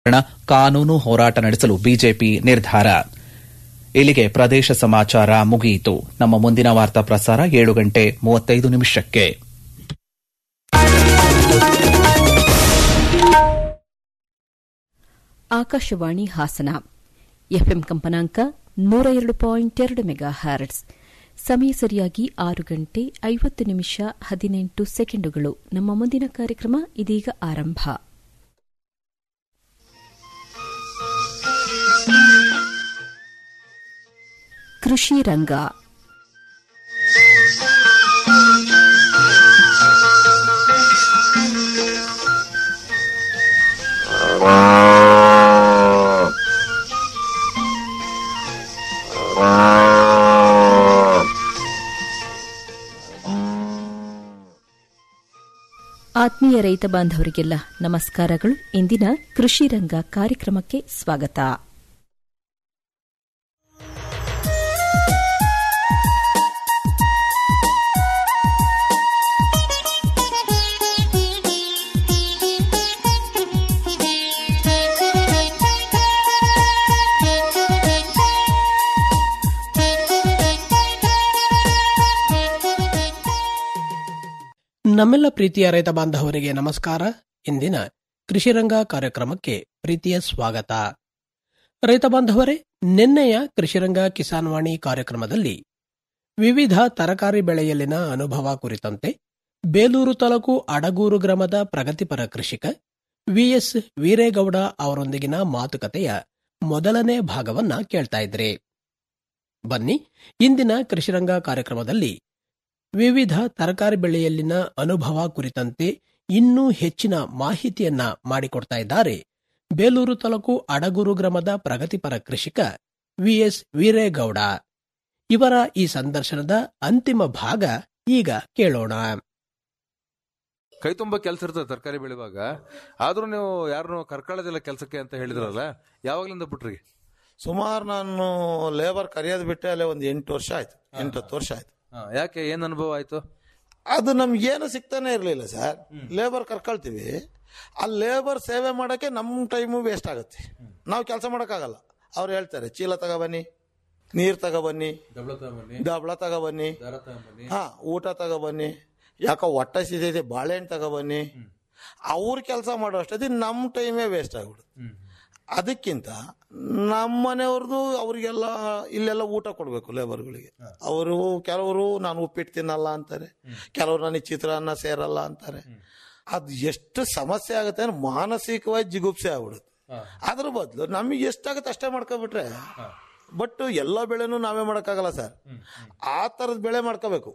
ಕಾನೂನು ಹೋರಾಟ ನಡೆಸಲು ಬಿಜೆಪಿ ನಿರ್ಧಾರ ಇಲ್ಲಿಗೆ ಪ್ರದೇಶ ಸಮಾಚಾರ ಮುಗಿಯಿತು ನಮ್ಮ ಮುಂದಿನ ವಾರ್ತಾ ಪ್ರಸಾರ ಏಳು ಗಂಟೆ ಮೂವತ್ತೈದು ನಿಮಿಷಕ್ಕೆ ಆಕಾಶವಾಣಿ ಹಾಸನ ಎಫ್ಎಂ ಕಂಪನಾಂಕ ನೂರ ಎರಡು ಪಾಯಿಂಟ್ ಎರಡು ಮೆಗಾ ಹ್ಯಾರಟ್ಸ್ ಸಮಯ ಸರಿಯಾಗಿ ಆರು ಗಂಟೆ ಐವತ್ತು ನಿಮಿಷ ಹದಿನೆಂಟು ಸೆಕೆಂಡುಗಳು ನಮ್ಮ ಮುಂದಿನ ಕಾರ್ಯಕ್ರಮ ಇದೀಗ ಆರಂಭ ಕೃಷಿ ರಂಗ ಆತ್ಮೀಯ ರೈತ ಬಾಂಧವರಿಗೆಲ್ಲ ನಮಸ್ಕಾರಗಳು ಇಂದಿನ ಕೃಷಿ ರಂಗ ಕಾರ್ಯಕ್ರಮಕ್ಕೆ ಸ್ವಾಗತ ನಮ್ಮೆಲ್ಲ ಪ್ರೀತಿಯ ರೈತ ಬಾಂಧವರಿಗೆ ನಮಸ್ಕಾರ ಇಂದಿನ ಕೃಷಿರಂಗ ಕಾರ್ಯಕ್ರಮಕ್ಕೆ ಪ್ರೀತಿಯ ಸ್ವಾಗತ ರೈತ ಬಾಂಧವರೇ ನಿನ್ನೆಯ ಕೃಷಿರಂಗ ಕಿಸಾನ್ ವಾಣಿ ಕಾರ್ಯಕ್ರಮದಲ್ಲಿ ವಿವಿಧ ತರಕಾರಿ ಬೆಳೆಯಲ್ಲಿನ ಅನುಭವ ಕುರಿತಂತೆ ಬೇಲೂರು ತಾಲೂಕು ಅಡಗೂರು ಗ್ರಾಮದ ಪ್ರಗತಿಪರ ಕೃಷಿಕ ವಿಎಸ್ ವೀರೇಗೌಡ ಅವರೊಂದಿಗಿನ ಮಾತುಕತೆಯ ಮೊದಲನೇ ಭಾಗವನ್ನ ಕೇಳ್ತಾ ಇದ್ರಿ ಬನ್ನಿ ಇಂದಿನ ಕೃಷಿರಂಗ ಕಾರ್ಯಕ್ರಮದಲ್ಲಿ ವಿವಿಧ ತರಕಾರಿ ಬೆಳೆಯಲ್ಲಿನ ಅನುಭವ ಕುರಿತಂತೆ ಇನ್ನೂ ಹೆಚ್ಚಿನ ಮಾಹಿತಿಯನ್ನ ಮಾಡಿಕೊಡ್ತಾ ಇದ್ದಾರೆ ಬೇಲೂರು ತಾಲೂಕು ಅಡಗೂರು ಗ್ರಾಮದ ಪ್ರಗತಿಪರ ಕೃಷಿಕ ವಿಎಸ್ ವೀರೇಗೌಡ ಇವರ ಈ ಸಂದರ್ಶನದ ಅಂತಿಮ ಭಾಗ ಈಗ ಕೇಳೋಣ ಕೈ ತುಂಬ ಕೆಲಸ ಇರ್ತದೆ ತರಕಾರಿ ಬೆಳೆಯುವಾಗ ಆದ್ರೂ ನೀವು ಯಾರನ್ನು ಕರ್ಕೊಳ್ಳೋದಿಲ್ಲ ಕೆಲಸಕ್ಕೆ ಅಂತ ಹೇಳಿದ್ರಲ್ಲ ಯಾವಾಗ್ಲಿಂದ ಬಿಟ್ರಿ ಸುಮಾರು ನಾನು ಲೇಬರ್ ಕರೆಯೋದು ಬಿಟ್ಟೆ ಅಲ್ಲೇ ಒಂದು ಎಂಟು ವರ್ಷ ಆಯ್ತು ಎಂಟು ಹತ್ತು ವರ್ಷ ಆಯ್ತು ಹಾ, ಯಾಕೆ ಏನ್ ಅನುಭವ ಆಯ್ತು ಅದು ನಮ್ಗೇನು ಸಿಗ್ತಾನೆ ಇರಲಿಲ್ಲ ಸರ್ ಲೇಬರ್ ಕರ್ಕೊಳ್ತೀವಿ ಆ ಲೇಬರ್ ಸೇವೆ ಮಾಡೋಕ್ಕೆ ನಮ್ಮ ಟೈಮು ವೇಸ್ಟ್ ಆಗುತ್ತೆ ನಾವು ಕೆಲಸ ಮಾಡೋಕ್ಕಾಗಲ್ಲ ಅವ್ರು ಹೇಳ್ತಾರೆ ಚೀಲ ತಗೊಬನ್ನಿ ನೀರು ತಗೊಬನ್ನಿ ದಬ್ಳ ತಗೊಬನ್ನಿ ಹಾ ಊಟ ತಗೊಬನ್ನಿ ಯಾಕೋ ಹೊಟ್ಟೆ ಸಿದೈತೆ ಬಾಳೆಹಣ್ಣು ತಗೊಬನ್ನಿ ಅವ್ರ ಕೆಲಸ ಮಾಡೋ ಅಷ್ಟೊತ್ತಿಗೆ ನಮ್ಮ ಟೈಮೇ ವೇಸ್ಟ್ ಆಗ್ಬಿಡುತ್ತೆ ಅದಕ್ಕಿಂತ ನಮ್ಮ ಮನೆಯವ್ರದ್ದು ಅವರಿಗೆಲ್ಲ ಇಲ್ಲೆಲ್ಲ ಊಟ ಕೊಡಬೇಕು ಲೇಬರ್ಗಳಿಗೆ ಅವರು ಕೆಲವರು ನಾನು ಉಪ್ಪಿಟ್ಟು ತಿನ್ನಲ್ಲ ಅಂತಾರೆ ಕೆಲವರು ನನಗೆ ಚಿತ್ರಾನ್ನ ಸೇರಲ್ಲ ಅಂತಾರೆ ಅದು ಎಷ್ಟು ಸಮಸ್ಯೆ ಆಗುತ್ತೆ ಅಂದ್ರೆ ಮಾನಸಿಕವಾಗಿ ಜಿಗುಪ್ಸೆ ಆಗ್ಬಿಡುತ್ತೆ ಅದ್ರ ಬದಲು ನಮಗೆ ಎಷ್ಟಾಗುತ್ತೆ ಅಷ್ಟೇ ಮಾಡ್ಕೊಬಿಟ್ರೆ ಬಟ್ ಎಲ್ಲ ಬೆಳೆನೂ ನಾವೇ ಮಾಡೋಕ್ಕಾಗಲ್ಲ ಸರ್ ಆ ಥರದ ಬೆಳೆ ಮಾಡ್ಕೋಬೇಕು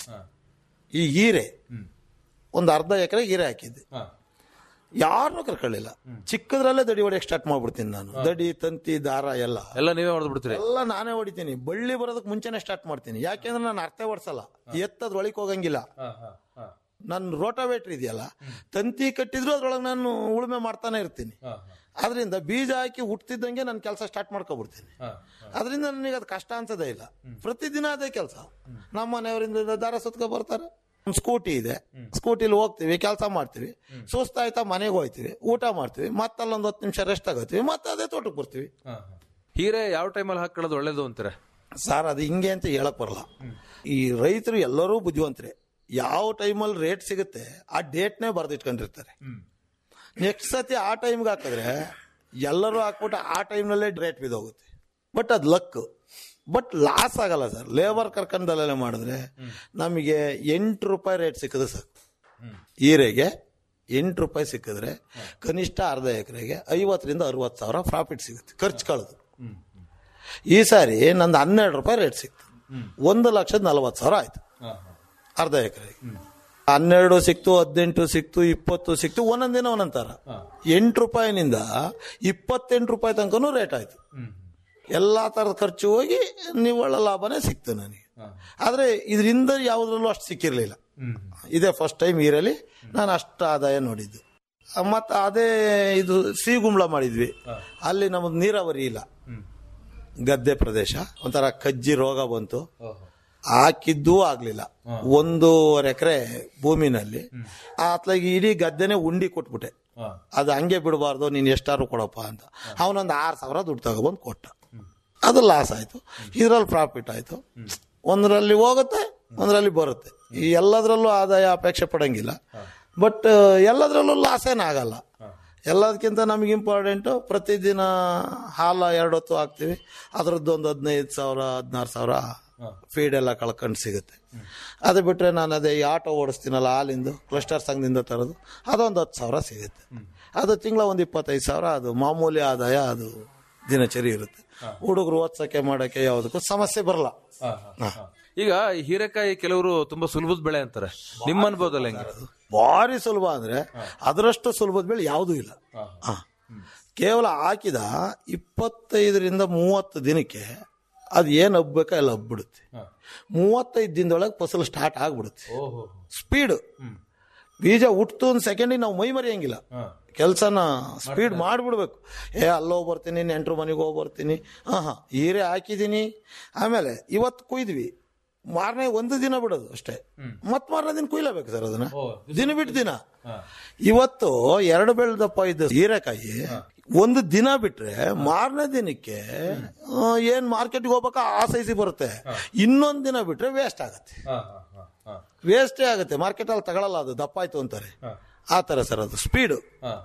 ಈ ಹೀರೆ ಒಂದು ಅರ್ಧ ಎಕರೆ ಹೀರೆ ಹಾಕಿದ್ದೆ ಯಾರನ್ನೂ ಕರ್ಕೊಳ್ಳಿಲ್ಲ ಚಿಕ್ಕದ್ರಲ್ಲೇ ದಡಿ ಹೊಡಿಯಕ್ಕೆ ಸ್ಟಾರ್ಟ್ ಮಾಡ್ಬಿಡ್ತೀನಿ ನಾನು ದಡಿ ತಂತಿ ದಾರ ಎಲ್ಲ ಎಲ್ಲ ನೀವೇ ಹೊಡೆದು ಬಿಡ್ತೀರಿ ಎಲ್ಲ ನಾನೇ ಹೊಡಿತೀನಿ ಬಳ್ಳಿ ಬರೋದಕ್ಕೆ ಮುಂಚೆನೆ ಸ್ಟಾರ್ಟ್ ಮಾಡ್ತೀನಿ ಯಾಕೆಂದ್ರೆ ನಾನು ಅರ್ಥ ಓಡಿಸಲ್ಲ ಎತ್ತದ್ ಒಳಗೆ ಹೋಗಂಗಿಲ್ಲ ನನ್ನ ರೋಟಾವೇಟ್ರ್ ಇದೆಯಲ್ಲ ತಂತಿ ಕಟ್ಟಿದ್ರು ಅದ್ರೊಳಗೆ ನಾನು ಉಳುಮೆ ಮಾಡ್ತಾನೆ ಇರ್ತೀನಿ ಅದರಿಂದ ಬೀಜ ಹಾಕಿ ಹುಟ್ತಿದ್ದಂಗೆ ನಾನು ಕೆಲಸ ಸ್ಟಾರ್ಟ್ ಮಾಡ್ಕೊಬಿಡ್ತೀನಿ ಅದರಿಂದ ನನಗೆ ಅದು ಕಷ್ಟ ಅನ್ಸೋದೇ ಇಲ್ಲ ಪ್ರತಿದಿನ ಅದೇ ಕೆಲಸ ನಮ್ಮ ಮನೆಯವರಿಂದ ದಾರ ಸುತ್ಕೊ ಬರ್ತಾರೆ ಒಂದು ಸ್ಕೂಟಿ ಇದೆ ಸ್ಕೂಟಿಲಿ ಹೋಗ್ತೀವಿ ಕೆಲಸ ಮಾಡ್ತೀವಿ ಸುಸ್ತಾಯ್ತಾ ಮನೆಗೆ ಹೋಗ್ತೀವಿ ಊಟ ಮಾಡ್ತೀವಿ ಮತ್ತಲ್ಲೊಂದು ಹತ್ತು ನಿಮಿಷ ರೆಸ್ಟ್ ಆಗೋತೀವಿ ಮತ್ತೆ ಅದೇ ತೋಟಕ್ಕೆ ಬರ್ತೀವಿ ಹೀರೆ ಯಾವ ಟೈಮಲ್ಲಿ ಹಾಕೊಳ್ಳೋದು ಒಳ್ಳೇದು ಅಂತೀರ ಸರ್ ಅದು ಹಿಂಗೆ ಅಂತ ಹೇಳಕ್ ಬರಲ್ಲ ಈ ರೈತರು ಎಲ್ಲರೂ ಬುದ್ಧಿವಂತರೆ ಯಾವ ಟೈಮಲ್ಲಿ ರೇಟ್ ಸಿಗುತ್ತೆ ಆ ಡೇಟ್ನೇ ಬರೆದಿಟ್ಕೊಂಡಿರ್ತಾರೆ ನೆಕ್ಸ್ಟ್ ಸತಿ ಆ ಟೈಮ್ಗೆ ಹಾಕಿದ್ರೆ ಎಲ್ಲರೂ ಹಾಕ್ಬಿಟ್ಟು ಆ ಟೈಮ್ನಲ್ಲೇ ರೇಟ್ ಬಿದ್ದೋಗುತ್ತೆ ಬಟ್ ಅದು ಲಕ್ ಬಟ್ ಲಾಸ್ ಆಗಲ್ಲ ಸರ್ ಲೇಬರ್ ಕರ್ಕೊಂಡಲ್ಲೆಲ್ಲ ಮಾಡಿದ್ರೆ ನಮಗೆ ಎಂಟು ರೂಪಾಯಿ ರೇಟ್ ಸಿಕ್ಕಿದ್ರೆ ಸಾಕು ಹೀರೆಗೆ ಎಂಟು ರೂಪಾಯಿ ಸಿಕ್ಕಿದ್ರೆ ಕನಿಷ್ಠ ಅರ್ಧ ಎಕರೆಗೆ ಐವತ್ತರಿಂದ ಅರವತ್ತು ಸಾವಿರ ಪ್ರಾಫಿಟ್ ಸಿಗುತ್ತೆ ಖರ್ಚು ಕಳೆದು ಈ ಸಾರಿ ನಂದು ಹನ್ನೆರಡು ರೂಪಾಯಿ ರೇಟ್ ಸಿಕ್ತು ಒಂದು ಲಕ್ಷದ ನಲವತ್ತು ಸಾವಿರ ಆಯ್ತು ಅರ್ಧ ಎಕರೆಗೆ ಹನ್ನೆರಡು ಸಿಕ್ತು ಹದಿನೆಂಟು ಸಿಕ್ತು ಇಪ್ಪತ್ತು ಸಿಕ್ತು ಒಂದೊಂದ್ ದಿನ ಒಂದೊಂದ್ ತರ ಎಂಟು ರೂಪಾಯಿನಿಂದ ಇಪ್ಪತ್ತೆಂಟು ರೂಪಾಯಿ ತನಕನೂ ರೇಟ್ ಆಯ್ತು ಎಲ್ಲಾ ತರದ ಖರ್ಚು ಹೋಗಿ ನಿವ್ವಳ ಲಾಭನೇ ಸಿಕ್ತು ನನಗೆ ಆದ್ರೆ ಇದರಿಂದ ಯಾವುದ್ರಲ್ಲೂ ಅಷ್ಟು ಸಿಕ್ಕಿರ್ಲಿಲ್ಲ ಇದೇ ಫಸ್ಟ್ ಟೈಮ್ ಈರಲ್ಲಿ ನಾನು ಅಷ್ಟು ಆದಾಯ ನೋಡಿದ್ದು ಮತ್ತೆ ಅದೇ ಇದು ಸಿಗುಂಬ್ಳ ಮಾಡಿದ್ವಿ ಅಲ್ಲಿ ನಮ್ಮದು ನೀರಾವರಿ ಇಲ್ಲ ಗದ್ದೆ ಪ್ರದೇಶ ಒಂಥರ ಕಜ್ಜಿ ರೋಗ ಬಂತು ಹಾಕಿದ್ದೂ ಆಗ್ಲಿಲ್ಲ ಒಂದೂವರೆ ಎಕರೆ ಭೂಮಿನಲ್ಲಿ ಅತ್ಲಾಗಿ ಇಡೀ ಗದ್ದೆನೆ ಉಂಡಿ ಕೊಟ್ಬಿಟ್ಟೆ ಅದು ಹಂಗೆ ಬಿಡಬಾರ್ದು ನೀನು ಎಷ್ಟಾರು ಕೊಡಪ್ಪ ಅಂತ ಅವನೊಂದು ಆರು ಸಾವಿರ ದುಡ್ಡು ತಗೊಬಂದು ಕೊಟ್ಟ ಅದು ಲಾಸ್ ಆಯಿತು ಇದರಲ್ಲಿ ಪ್ರಾಫಿಟ್ ಆಯಿತು ಒಂದರಲ್ಲಿ ಹೋಗುತ್ತೆ ಒಂದರಲ್ಲಿ ಬರುತ್ತೆ ಈ ಎಲ್ಲದರಲ್ಲೂ ಆದಾಯ ಅಪೇಕ್ಷೆ ಪಡಂಗಿಲ್ಲ ಬಟ್ ಎಲ್ಲದರಲ್ಲೂ ಲಾಸ್ ಏನಾಗಲ್ಲ ಎಲ್ಲದಕ್ಕಿಂತ ನಮಗೆ ಇಂಪಾರ್ಟೆಂಟು ಪ್ರತಿದಿನ ಹಾಲು ಎರಡು ಹೊತ್ತು ಹಾಕ್ತೀವಿ ಅದರದ್ದು ಒಂದು ಹದಿನೈದು ಸಾವಿರ ಹದಿನಾರು ಸಾವಿರ ಫೀಡ್ ಎಲ್ಲ ಕಳ್ಕೊಂಡು ಸಿಗುತ್ತೆ ಅದು ಬಿಟ್ಟರೆ ನಾನು ಅದೇ ಈ ಆಟೋ ಓಡಿಸ್ತೀನಲ್ಲ ಹಾಲಿಂದು ಕ್ಲಸ್ಟರ್ ಸಂಘದಿಂದ ತರೋದು ಅದೊಂದು ಹತ್ತು ಸಾವಿರ ಸಿಗುತ್ತೆ ಅದು ತಿಂಗಳ ಒಂದು ಇಪ್ಪತ್ತೈದು ಸಾವಿರ ಅದು ಮಾಮೂಲಿ ಆದಾಯ ಅದು ದಿನಚರಿ ಇರುತ್ತೆ ಹುಡುಗರು ಓದ್ಸಕ್ಕೆ ಮಾಡೋಕ್ಕೆ ಯಾವುದಕ್ಕೂ ಸಮಸ್ಯೆ ಬರಲ್ಲ ಹಾ. ಈಗ ಈ ಹೀರೆಕಾಯಿ ಕೆಲವರು ತುಂಬಾ ಸುಲಭದ ಬೆಳೆ ಅಂತಾರೆ ನಿಮ್ಮ ಅನುಭವದಲ್ಲಿ ಹೆಂಗೆ ಭಾರಿ ಸುಲಭ ಅಂದ್ರೆ ಅದರಷ್ಟು ಸುಲಭದ ಬೆಳೆ ಯಾವುದೂ ಇಲ್ಲ ಹಾ. ಕೇವಲ ಹಾಕಿದ ಇಪ್ಪತ್ತೈದರಿಂದ ಮೂವತ್ತು ದಿನಕ್ಕೆ ಅದು ಏನು ಹಬ್ಬೇಕೋ ಎಲ್ಲ ಹಬ್ಬಿಡುತ್ತೆ ಮೂವತ್ತೈದು ದಿನದೊಳಗೆ ಫಸಲು ಸ್ಟಾರ್ಟ್ ಆಗ್ಬಿಡುತ್ತೆ ಸ್ಪೀಡ್ ಬೀಜ ಹುಟ್ಟು ಒಂದು ಸೆಕೆಂಡಿಗೆ ನಾವು ಮೈ ಮರೆಯಂಗಿಲ್ಲ ಕೆಲಸನ ಸ್ಪೀಡ್ ಮಾಡಿಬಿಡ್ಬೇಕು ಏ ಅಲ್ಲೋ ಬರ್ತೀನಿ ನೆಂಟ್ರು ಮನೆಗೆ ಹೋಗಿ ಬರ್ತೀನಿ ಹಾಂ ಹಾಂ ಹೀರೆ ಹಾಕಿದ್ದೀನಿ ಆಮೇಲೆ ಇವತ್ತು ಕುಯ್ದ್ವಿ ಮಾರನೇ ಒಂದು ದಿನ ಬಿಡೋದು ಅಷ್ಟೇ ಮತ್ ಮಾರನೇ ದಿನ ಕುಯ್ಲೇಬೇಕು ಸರ್ ಅದನ್ನ ದಿನ ಬಿಟ್ಟು ದಿನ ಇವತ್ತು ಎರಡು ಬೆಳೆದಪ್ಪ ಇದ್ದ ಹೀರೆಕಾಯಿ ಒಂದು ದಿನ ಬಿಟ್ರೆ ಮಾರನೇ ದಿನಕ್ಕೆ ಆ, ಏನ್ ಮಾರ್ಕೆಟ್ಗೆ ಹೋಗ್ಬೇಕಾ ಆ ಸೈಜಿ ಬರುತ್ತೆ ಇನ್ನೊಂದ್ ದಿನ ಬಿಟ್ರೆ ವೇಸ್ಟ್ ಆಗತ್ತೆ ವೇಸ್ಟೇ ಆಗುತ್ತೆ ಮಾರ್ಕೆಟ್ ಅಲ್ಲಿ ತಗೊಳಲ್ಲ ಅದು ದಪ್ಪ ಆಯ್ತು ಅಂತಾರೆ ಆ ತರ ಸರ್ ಅದು ಸ್ಪೀಡು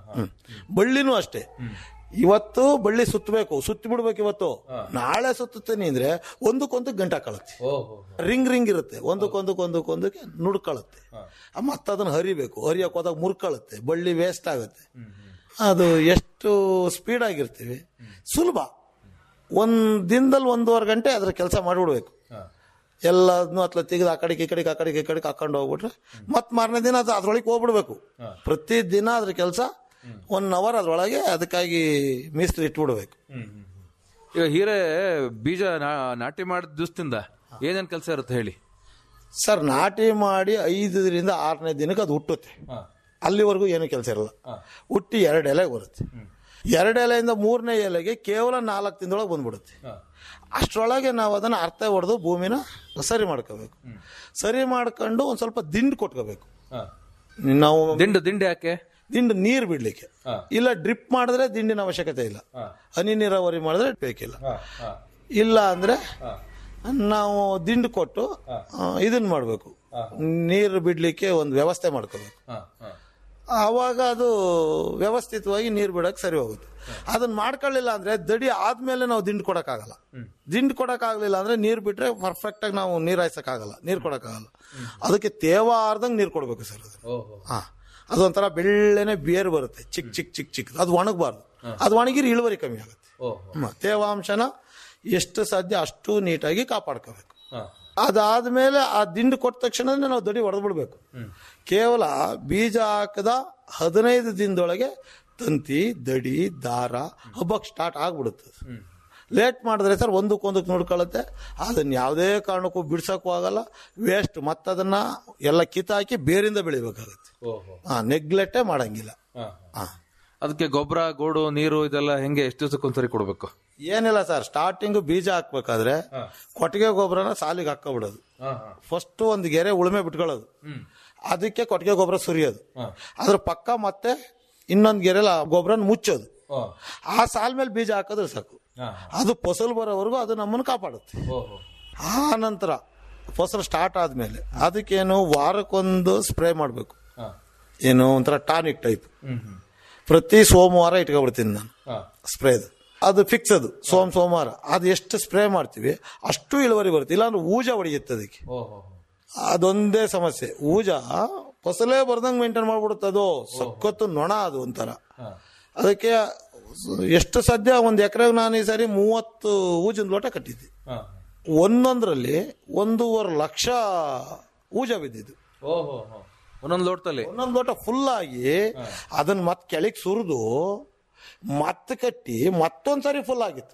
ಬಳ್ಳಿನೂ ಅಷ್ಟೇ ಇವತ್ತು ಬಳ್ಳಿ ಸುತ್ತಬೇಕು ಸುತ್ತಿ ಬಿಡ್ಬೇಕು ಇವತ್ತು ನಾಳೆ ಸುತ್ತುತ್ತೀನಿ ಅಂದ್ರೆ ಒಂದಕ್ಕೊಂದು ಗಂಟ ಕಳುತ್ತೆ ರಿಂಗ್ ರಿಂಗ್ ಇರುತ್ತೆ ಒಂದಕ್ಕೊಂದಕ್ಕೊಂದಕ್ಕೊಂದಕ್ಕೆ ನುಡ್ಕೊಳ್ಳುತ್ತೆ ಮತ್ತೆ ಅದನ್ನ ಹರಿಬೇಕು ಹರಿಯಕ್ ಹೋದಾಗ ಮುರ್ಕೊಳ್ಳುತ್ತೆ ಬಳ್ಳಿ ವೇಸ್ಟ್ ಆಗುತ್ತೆ ಅದು ಎಷ್ಟು ಸ್ಪೀಡ್ ಆಗಿರ್ತೀವಿ ಸುಲಭ ಒಂದ್ ದಿನದಲ್ಲಿ ಒಂದೂವರೆ ಗಂಟೆ ಅದ್ರ ಕೆಲಸ ಮಾಡಿಬಿಡ್ಬೇಕು ಎಲ್ಲದನ್ನು ಅತ್ಲ ತೆಗೆದು ಆ ಕಡೆಗೆ ಈ ಕಡೆಗೆ ಆ ಕಡೆಗೆ ಈ ಕಡೆಗೆ ಹಾಕೊಂಡು ಹೋಗ್ಬಿಟ್ರೆ ಮತ್ ಮಾರನೇ ದಿನ ಅದು ಅದ್ರೊಳಗೆ ಹೋಗ್ಬಿಡ್ಬೇಕು ಪ್ರತಿ ದಿನ ಅದ್ರ ಕೆಲಸ ಒನ್ ಅವರ್ ಅದ್ರೊಳಗೆ ಅದಕ್ಕಾಗಿ ಮೀಸಲು ಇಟ್ಬಿಡ್ಬೇಕು ಈಗ ಹೀರೆ ಬೀಜ ನಾ- ನಾಟಿ ಮಾಡಿದ ದಿವಸದಿಂದ ಏನೇನ್ ಕೆಲಸ ಇರುತ್ತೆ ಹೇಳಿ ಸರ್ ನಾಟಿ ಮಾಡಿ ಐದರಿಂದ ಆರನೇ ದಿನಕ್ಕೆ ಅದು ಹುಟ್ಟುತ್ತೆ ಅಲ್ಲಿವರೆಗೂ ಏನು ಕೆಲಸ ಇರಲ್ಲ ಹುಟ್ಟಿ ಎರಡು ಎಲೆ ಬರುತ್ತೆ ಎರಡು ಎಲೆಯಿಂದ ಮೂರನೇ ಎಲೆಗೆ ಕೇವಲ ನಾಲ್ಕು ದಿನದೊಳಗೆ ಬಂದ್ಬಿಡುತ್ತೆ ಅಷ್ಟರೊಳಗೆ ನಾವು ಅದನ್ನ ಅರ್ಥ ಹೊಡೆದು ಭೂಮಿನ ಸರಿ ಮಾಡ್ಕೋಬೇಕು ಸರಿ ಮಾಡ್ಕೊಂಡು ಒಂದ್ ಸ್ವಲ್ಪ ದಿಂಡು ಕೊಟ್ಕೋಬೇಕು ನಾವು ದಿಂಡು ದಿಂಡು ಯಾಕೆ ದಿಂಡು ನೀರು ಬಿಡ್ಲಿಕ್ಕೆ ಇಲ್ಲ ಡ್ರಿಪ್ ಮಾಡಿದ್ರೆ ದಿಂಡಿನ ಅವಶ್ಯಕತೆ ಇಲ್ಲ ಹನಿ ನೀರಾವರಿ ಮಾಡಿದ್ರೆ ಬೇಕಿಲ್ಲ ಇಲ್ಲ ಅಂದ್ರೆ ನಾವು ದಿಂಡು ಕೊಟ್ಟು ಆ, ಇದನ್ನ ಮಾಡಬೇಕು ನೀರು ಬಿಡ್ಲಿಕ್ಕೆ ಒಂದು ವ್ಯವಸ್ಥೆ ಮಾಡ್ಕೋಬೇಕು ಆವಾಗ ಅದು ವ್ಯವಸ್ಥಿತವಾಗಿ ನೀರು ಬಿಡಕ್ಕೆ ಸರಿ ಹೋಗುತ್ತೆ ಅದನ್ನ ಮಾಡ್ಕೊಳ್ಳಿಲ್ಲ ಅಂದ್ರೆ ದಡಿ ಆದ್ಮೇಲೆ ನಾವು ದಿಂಡು ಕೊಡಕ್ಕಾಗಲ್ಲ ದಿಂಡು ಕೊಡಕ್ಕಾಗ್ಲಿಲ್ಲ ಅಂದ್ರೆ ನೀರು ಬಿಟ್ರೆ ಪರ್ಫೆಕ್ಟ್ ಆಗಿ ನಾವು ನೀರ್ ಹಾಯ್ಸಕ್ಕಾಗಲ್ಲ ನೀರು ಕೊಡಕ್ಕಾಗಲ್ಲ ಅದಕ್ಕೆ ತೇವ ಆರ್ದಂಗ್ ನೀರು ಕೊಡ್ಬೇಕು ಸರ್ ಅದು ಹಾ ಅದೊಂಥರ ಬೆಳ್ಳೆನೆ ಬೇರು ಬರುತ್ತೆ ಚಿಕ್ಕ ಚಿಕ್ಕ ಚಿಕ್ಕ ಚಿಕ್ಕ ಅದು ಒಣಗಬಾರ್ದು ಅದು ಒಣಗಿರಿ ಇಳುವರಿ ಕಮ್ಮಿ ಆಗುತ್ತೆ ಹ್ಮ್. ತೇವಾಂಶನ ಎಷ್ಟು ಸಾಧ್ಯ ಅಷ್ಟು ನೀಟಾಗಿ ಕಾಪಾಡ್ಕೋಬೇಕು ಅದಾದ್ಮೇಲೆ ಆ ದಿಂಡು ಕೊಟ್ಟ ತಕ್ಷಣ ನಾವು ದಡಿ ಹೊಡೆದು ಬಿಡ್ಬೇಕು ಕೇವಲ ಬೀಜ ಹಾಕದ ಹದಿನೈದು ದಿನದೊಳಗೆ ತಂತಿ ದಡಿ ದಾರ ಹಬ್ಬಕ್ಕೆ ಸ್ಟಾರ್ಟ್ ಆಗ್ಬಿಡುತ್ತೆ ಲೇಟ್ ಮಾಡಿದ್ರೆ ಸರ್ ಒಂದಕ್ಕೊಂದಕ್ಕೆ ನೋಡ್ಕೊಳ್ಳುತ್ತೆ ಅದನ್ನ ಯಾವುದೇ ಕಾರಣಕ್ಕೂ ಬಿಡ್ಸಕ್ಕೂ ಆಗಲ್ಲ ವೇಸ್ಟ್ ಮತ್ತದನ್ನ ಎಲ್ಲ ಕಿತ್ತಾಕಿ ಬೇರಿಂದ ಬೆಳಿಬೇಕಾಗುತ್ತೆ ಹಾ ನೆಗ್ಲೆಕ್ಟೇ ಮಾಡಂಗಿಲ್ಲ ಹಾ ಅದಕ್ಕೆ ಗೊಬ್ಬರ ಗೋಡು ನೀರು ಇದೆಲ್ಲ ಹೆಂಗೆ ಎಷ್ಟು ದಿವಸಕ್ಕೊಂದ್ಸರಿ ಕೊಡ್ಬೇಕು ಏನಿಲ್ಲ ಸರ್ ಸ್ಟಾರ್ಟಿಂಗ್ ಬೀಜ ಹಾಕ್ಬೇಕಾದ್ರೆ ಕೊಟ್ಟಿಗೆ ಗೊಬ್ಬರನ ಸಾಲಿಗೆ ಹಾಕೋಬಿಡೋದು ಫಸ್ಟ್ ಒಂದು ಗೆರೆ ಉಳುಮೆ ಬಿಟ್ಕೊಳ್ಳೋದು ಅದಕ್ಕೆ ಕೊಟ್ಟಿಗೆ ಗೊಬ್ಬರ ಸುರಿಯೋದು ಅದ್ರ ಪಕ್ಕ ಮತ್ತೆ ಇನ್ನೊಂದು ಗೆರೆಲ ಗೊಬ್ಬರನ ಮುಚ್ಚೋದು ಆ ಸಾಲ್ ಮೇಲೆ ಬೀಜ ಹಾಕಿದ್ರೆ ಸಾಕು ಅದು ಫಸಲು ಬರೋವರೆಗೂ ಅದು ನಮ್ಮನ್ನು ಕಾಪಾಡುತ್ತೆ ಆ ನಂತರ ಫಸಲು ಸ್ಟಾರ್ಟ್ ಆದ್ಮೇಲೆ ಅದಕ್ಕೇನು ವಾರಕ್ಕೊಂದು ಸ್ಪ್ರೇ ಮಾಡಬೇಕು ಏನು ಒಂಥರ ಟಾನಿಕ್ ಟೈಪ್ ಪ್ರತಿ ಸೋಮವಾರ ಇಟ್ಕೊಬಿಡ್ತೀನಿ ನಾನು ಸ್ಪ್ರೇದು ಅದು ಫಿಕ್ಸ್ ಅದು ಸೋಮ ಸೋಮವಾರ ಅದು ಎಷ್ಟು ಸ್ಪ್ರೇ ಮಾಡ್ತೀವಿ ಅಷ್ಟು ಇಳುವರಿ ಬರುತ್ತೆ ಇಲ್ಲಾಂದ್ರೆ ಊಜ ಹೊಡೆಯುತ್ತೆ ಅದಕ್ಕೆ ಅದೊಂದೇ ಸಮಸ್ಯೆ ಊಜ ಫಸಲೇ ಬರ್ದಂಗೆ ಮೇಂಟೈನ್ ಮಾಡ್ಬಿಡುತ್ತೆ ಅದು ಸಖತ್ತು ನೊಣ ಅದು ಒಂಥರ ಅದಕ್ಕೆ ಎಷ್ಟು ಸದ್ಯ ಒಂದು ಎಕರೆಗೆ ನಾನು ಈ ಸಾರಿ ಮೂವತ್ತು ಊಜಿನ ಲೋಟ ಕಟ್ಟಿದ್ದೆ ಒಂದೊಂದರಲ್ಲಿ ಒಂದೂವರೆ ಲಕ್ಷ ಊಜ ಬಿದ್ದಿದ್ದು ಒಂದೊಂದು ಲೋಟದಲ್ಲಿ ಒಂದೊಂದು ಲೋಟ ಫುಲ್ ಆಗಿ ಅದನ್ನ ಮತ್ತೆ ಕೆಳಗೆ ಸುರಿದು ಮತ್ತೆ ಕಟ್ಟಿ ಮತ್ತೊಂದ್ಸರಿ ಫುಲ್ ಆಗಿತ್ತು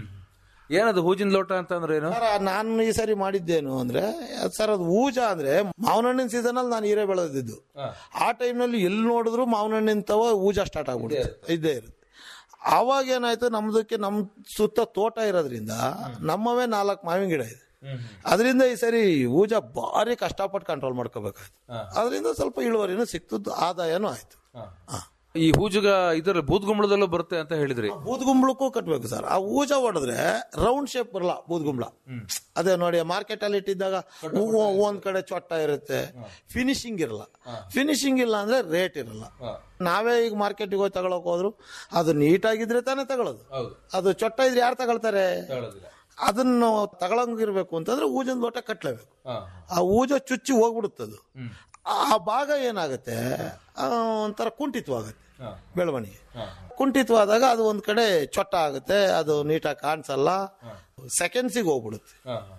ಏನದು ಹೂಜಿನ ಲೋಟ ಅಂತ ಅಂದ್ರೆ ಏನು ಸರ್ ನಾನು ಈ ಸರಿ ಮಾಡಿದ್ದೇನು ಅಂದ್ರೆ ಸರ್ ಅದು ಊಜ ಅಂದ್ರೆ ಮಾವಿನ ಹಣ್ಣಿನ ಸೀಸನ್ ಅಲ್ಲಿ ನಾನು ಹೀರೆ ಬೆಳೆದಿದ್ದು ಆ ಟೈಮ್ನಲ್ಲಿ ಎಲ್ಲಿ ನೋಡಿದ್ರು ಮಾವಿನ ಹಣ್ಣಿನ ತವ ಊಜ ಸ್ಟಾರ್ಟ್ ಆಗ್ಬಿಡುತ್ತೆ ಇದ್ದೇ ಇರುತ್ತೆ ಆವಾಗ ಏನಾಯ್ತು ನಮ್ದಕ್ಕೆ ನಮ್ ಸುತ್ತ ತೋಟ ಇರೋದ್ರಿಂದ ನಮ್ಮವೇ ನಾಲ್ಕು ಮಾವಿನ ಗಿಡ ಇದೆ ಅದರಿಂದ ಈ ಸರಿ ಊಜ ಭಾರಿ ಕಷ್ಟಪಟ್ಟು ಕಂಟ್ರೋಲ್ ಮಾಡ್ಕೋಬೇಕಾಯ್ತು ಅದರಿಂದ ಸ್ವಲ್ಪ ಇಳುವರಿನೂ ಸಿಕ್ತದ್ದು ಆದಾಯನೂ ಆಯ್ತು ಹಾ. ಈ ಹೂಜುಗ ಇದರ ಬೂದ್ಗುಂಬಳದಲ್ಲೂ ಬರುತ್ತೆ ಅಂತ ಹೇಳಿದ್ರಿ ಬೂದ್ಗುಂಬಳಕ್ಕೂ ಕಟ್ಟಬೇಕು ಸರ್ ಆ ಊಜ ಹೊಡೆದ್ರೆ ರೌಂಡ್ ಶೇಪ್ ಬರಲ್ಲ ಬೂದ್ಗುಂಬಳ ಅದೇ ನೋಡಿ ಮಾರ್ಕೆಟ್ ಅಲ್ಲಿ ಇಟ್ಟಿದ್ದಾಗ ಹೂವು ಒಂದ್ ಕಡೆ ಚೊಟ್ಟ ಇರುತ್ತೆ ಫಿನಿಶಿಂಗ್ ಇರಲ್ಲ ಫಿನಿಶಿಂಗ್ ಇಲ್ಲ ಅಂದ್ರೆ ರೇಟ್ ಇರಲ್ಲ ನಾವೇ ಈಗ ಮಾರ್ಕೆಟಿಗೆ ಹೋಗಿ ತಗೊಳಕ್ ಹೋದ್ರು ಅದು ನೀಟಾಗಿದ್ರೆ ತಾನೇ ತಗೊಳ್ಳೋದು ಅದು ಚೊಟ್ಟ ಇದ್ರೆ ಯಾರು ತಗೊಳ್ತಾರೆ ಅದನ್ನು ತಗೊಳಂಗಿರ್ಬೇಕು ಅಂತಂದ್ರೆ ಊಜನ್ ಲೋಟ ಕಟ್ಲೇಬೇಕು ಆ ಊಜ ಚುಚ್ಚಿ ಹೋಗ್ಬಿಡುತ್ತದು ಆ ಭಾಗ ಏನಾಗುತ್ತೆ ಆ, ಒಂಥರ ಕುಂಠಿತವಾಗುತ್ತೆ ಬೆಳವಣಿಗೆ ಕುಂಠಿತವಾದಾಗ ಅದು ಒಂದ್ ಕಡೆ ಚೊಟ್ಟ ಆಗುತ್ತೆ ಅದು ನೀಟಾಗಿ ಕಾಣಿಸಲ್ಲ ಸೆಕೆಂಡ್ಸಿಗೆ ಹೋಗ್ಬಿಡುತ್ತೆ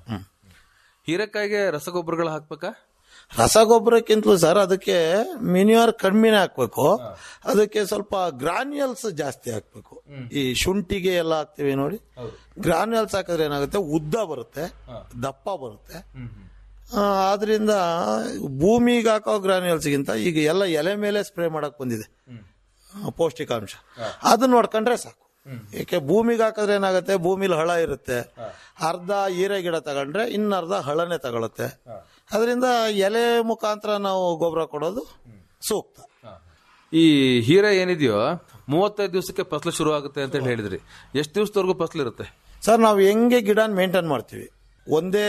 ಹೀರೆಕಾಯಿಗೆ ರಸಗೊಬ್ಬರಗಳು ಹಾಕ್ಬೇಕಾ ರಸಗೊಬ್ಬರಕ್ಕಿಂತಲೂ ಸರ್ ಅದಕ್ಕೆ ಮಿನಿವರ್ ಕಡಿಮೆನೇ ಹಾಕ್ಬೇಕು ಅದಕ್ಕೆ ಸ್ವಲ್ಪ ಗ್ರಾನ್ಯಲ್ಸ್ ಜಾಸ್ತಿ ಹಾಕ್ಬೇಕು ಈ ಶುಂಠಿಗೆ ಎಲ್ಲ ಹಾಕ್ತಿವಿ ನೋಡಿ ಗ್ರಾನ್ಯಲ್ಸ್ ಹಾಕಿದ್ರೆ ಏನಾಗುತ್ತೆ ಉದ್ದ ಬರುತ್ತೆ ದಪ್ಪ ಬರುತ್ತೆ ಆ, ಆದ್ರಿಂದ ಭೂಮಿಗೆ ಹಾಕೋ ಗ್ರಾನ್ಯಲ್ಸ್ಗಿಂತ ಈಗ ಎಲ್ಲ ಎಲೆ ಮೇಲೆ ಸ್ಪ್ರೇ ಮಾಡಕ್ ಬಂದಿದೆ ಆ, ಪೌಷ್ಟಿಕಾಂಶ ಅದನ್ನ ನೋಡ್ಕೊಂಡ್ರೆ ಸಾಕು ಏಕೆ ಭೂಮಿಗೆ ಹಾಕಿದ್ರೆ ಏನಾಗುತ್ತೆ ಭೂಮಿಲಿ ಹಳ ಇರುತ್ತೆ ಅರ್ಧ ಹೀರೆ ಗಿಡ ತಗೊಂಡ್ರೆ ಇನ್ನರ್ಧ ಹಳನೆ ತಗೊಳುತ್ತೆ ಅದರಿಂದ ಎಲೆ ಮುಖಾಂತರ ನಾವು ಗೊಬ್ಬರ ಕೊಡೋದು ಸೂಕ್ತ ಈ ಹೀರೆ ಏನಿದೆಯೋ ಮೂವತ್ತೈದು ದಿವಸಕ್ಕೆ ಫಸಲು ಶುರು ಆಗುತ್ತೆ ಅಂತ ಹೇಳಿ ಹೇಳಿದ್ರಿ ಎಷ್ಟು ದಿವಸದವರೆಗೂ ಫಸಲು ಇರುತ್ತೆ ಸರ್ ನಾವು ಹೆಂಗೆ ಗಿಡನ ಮೇಂಟೈನ್ ಮಾಡ್ತೀವಿ ಒಂದೇ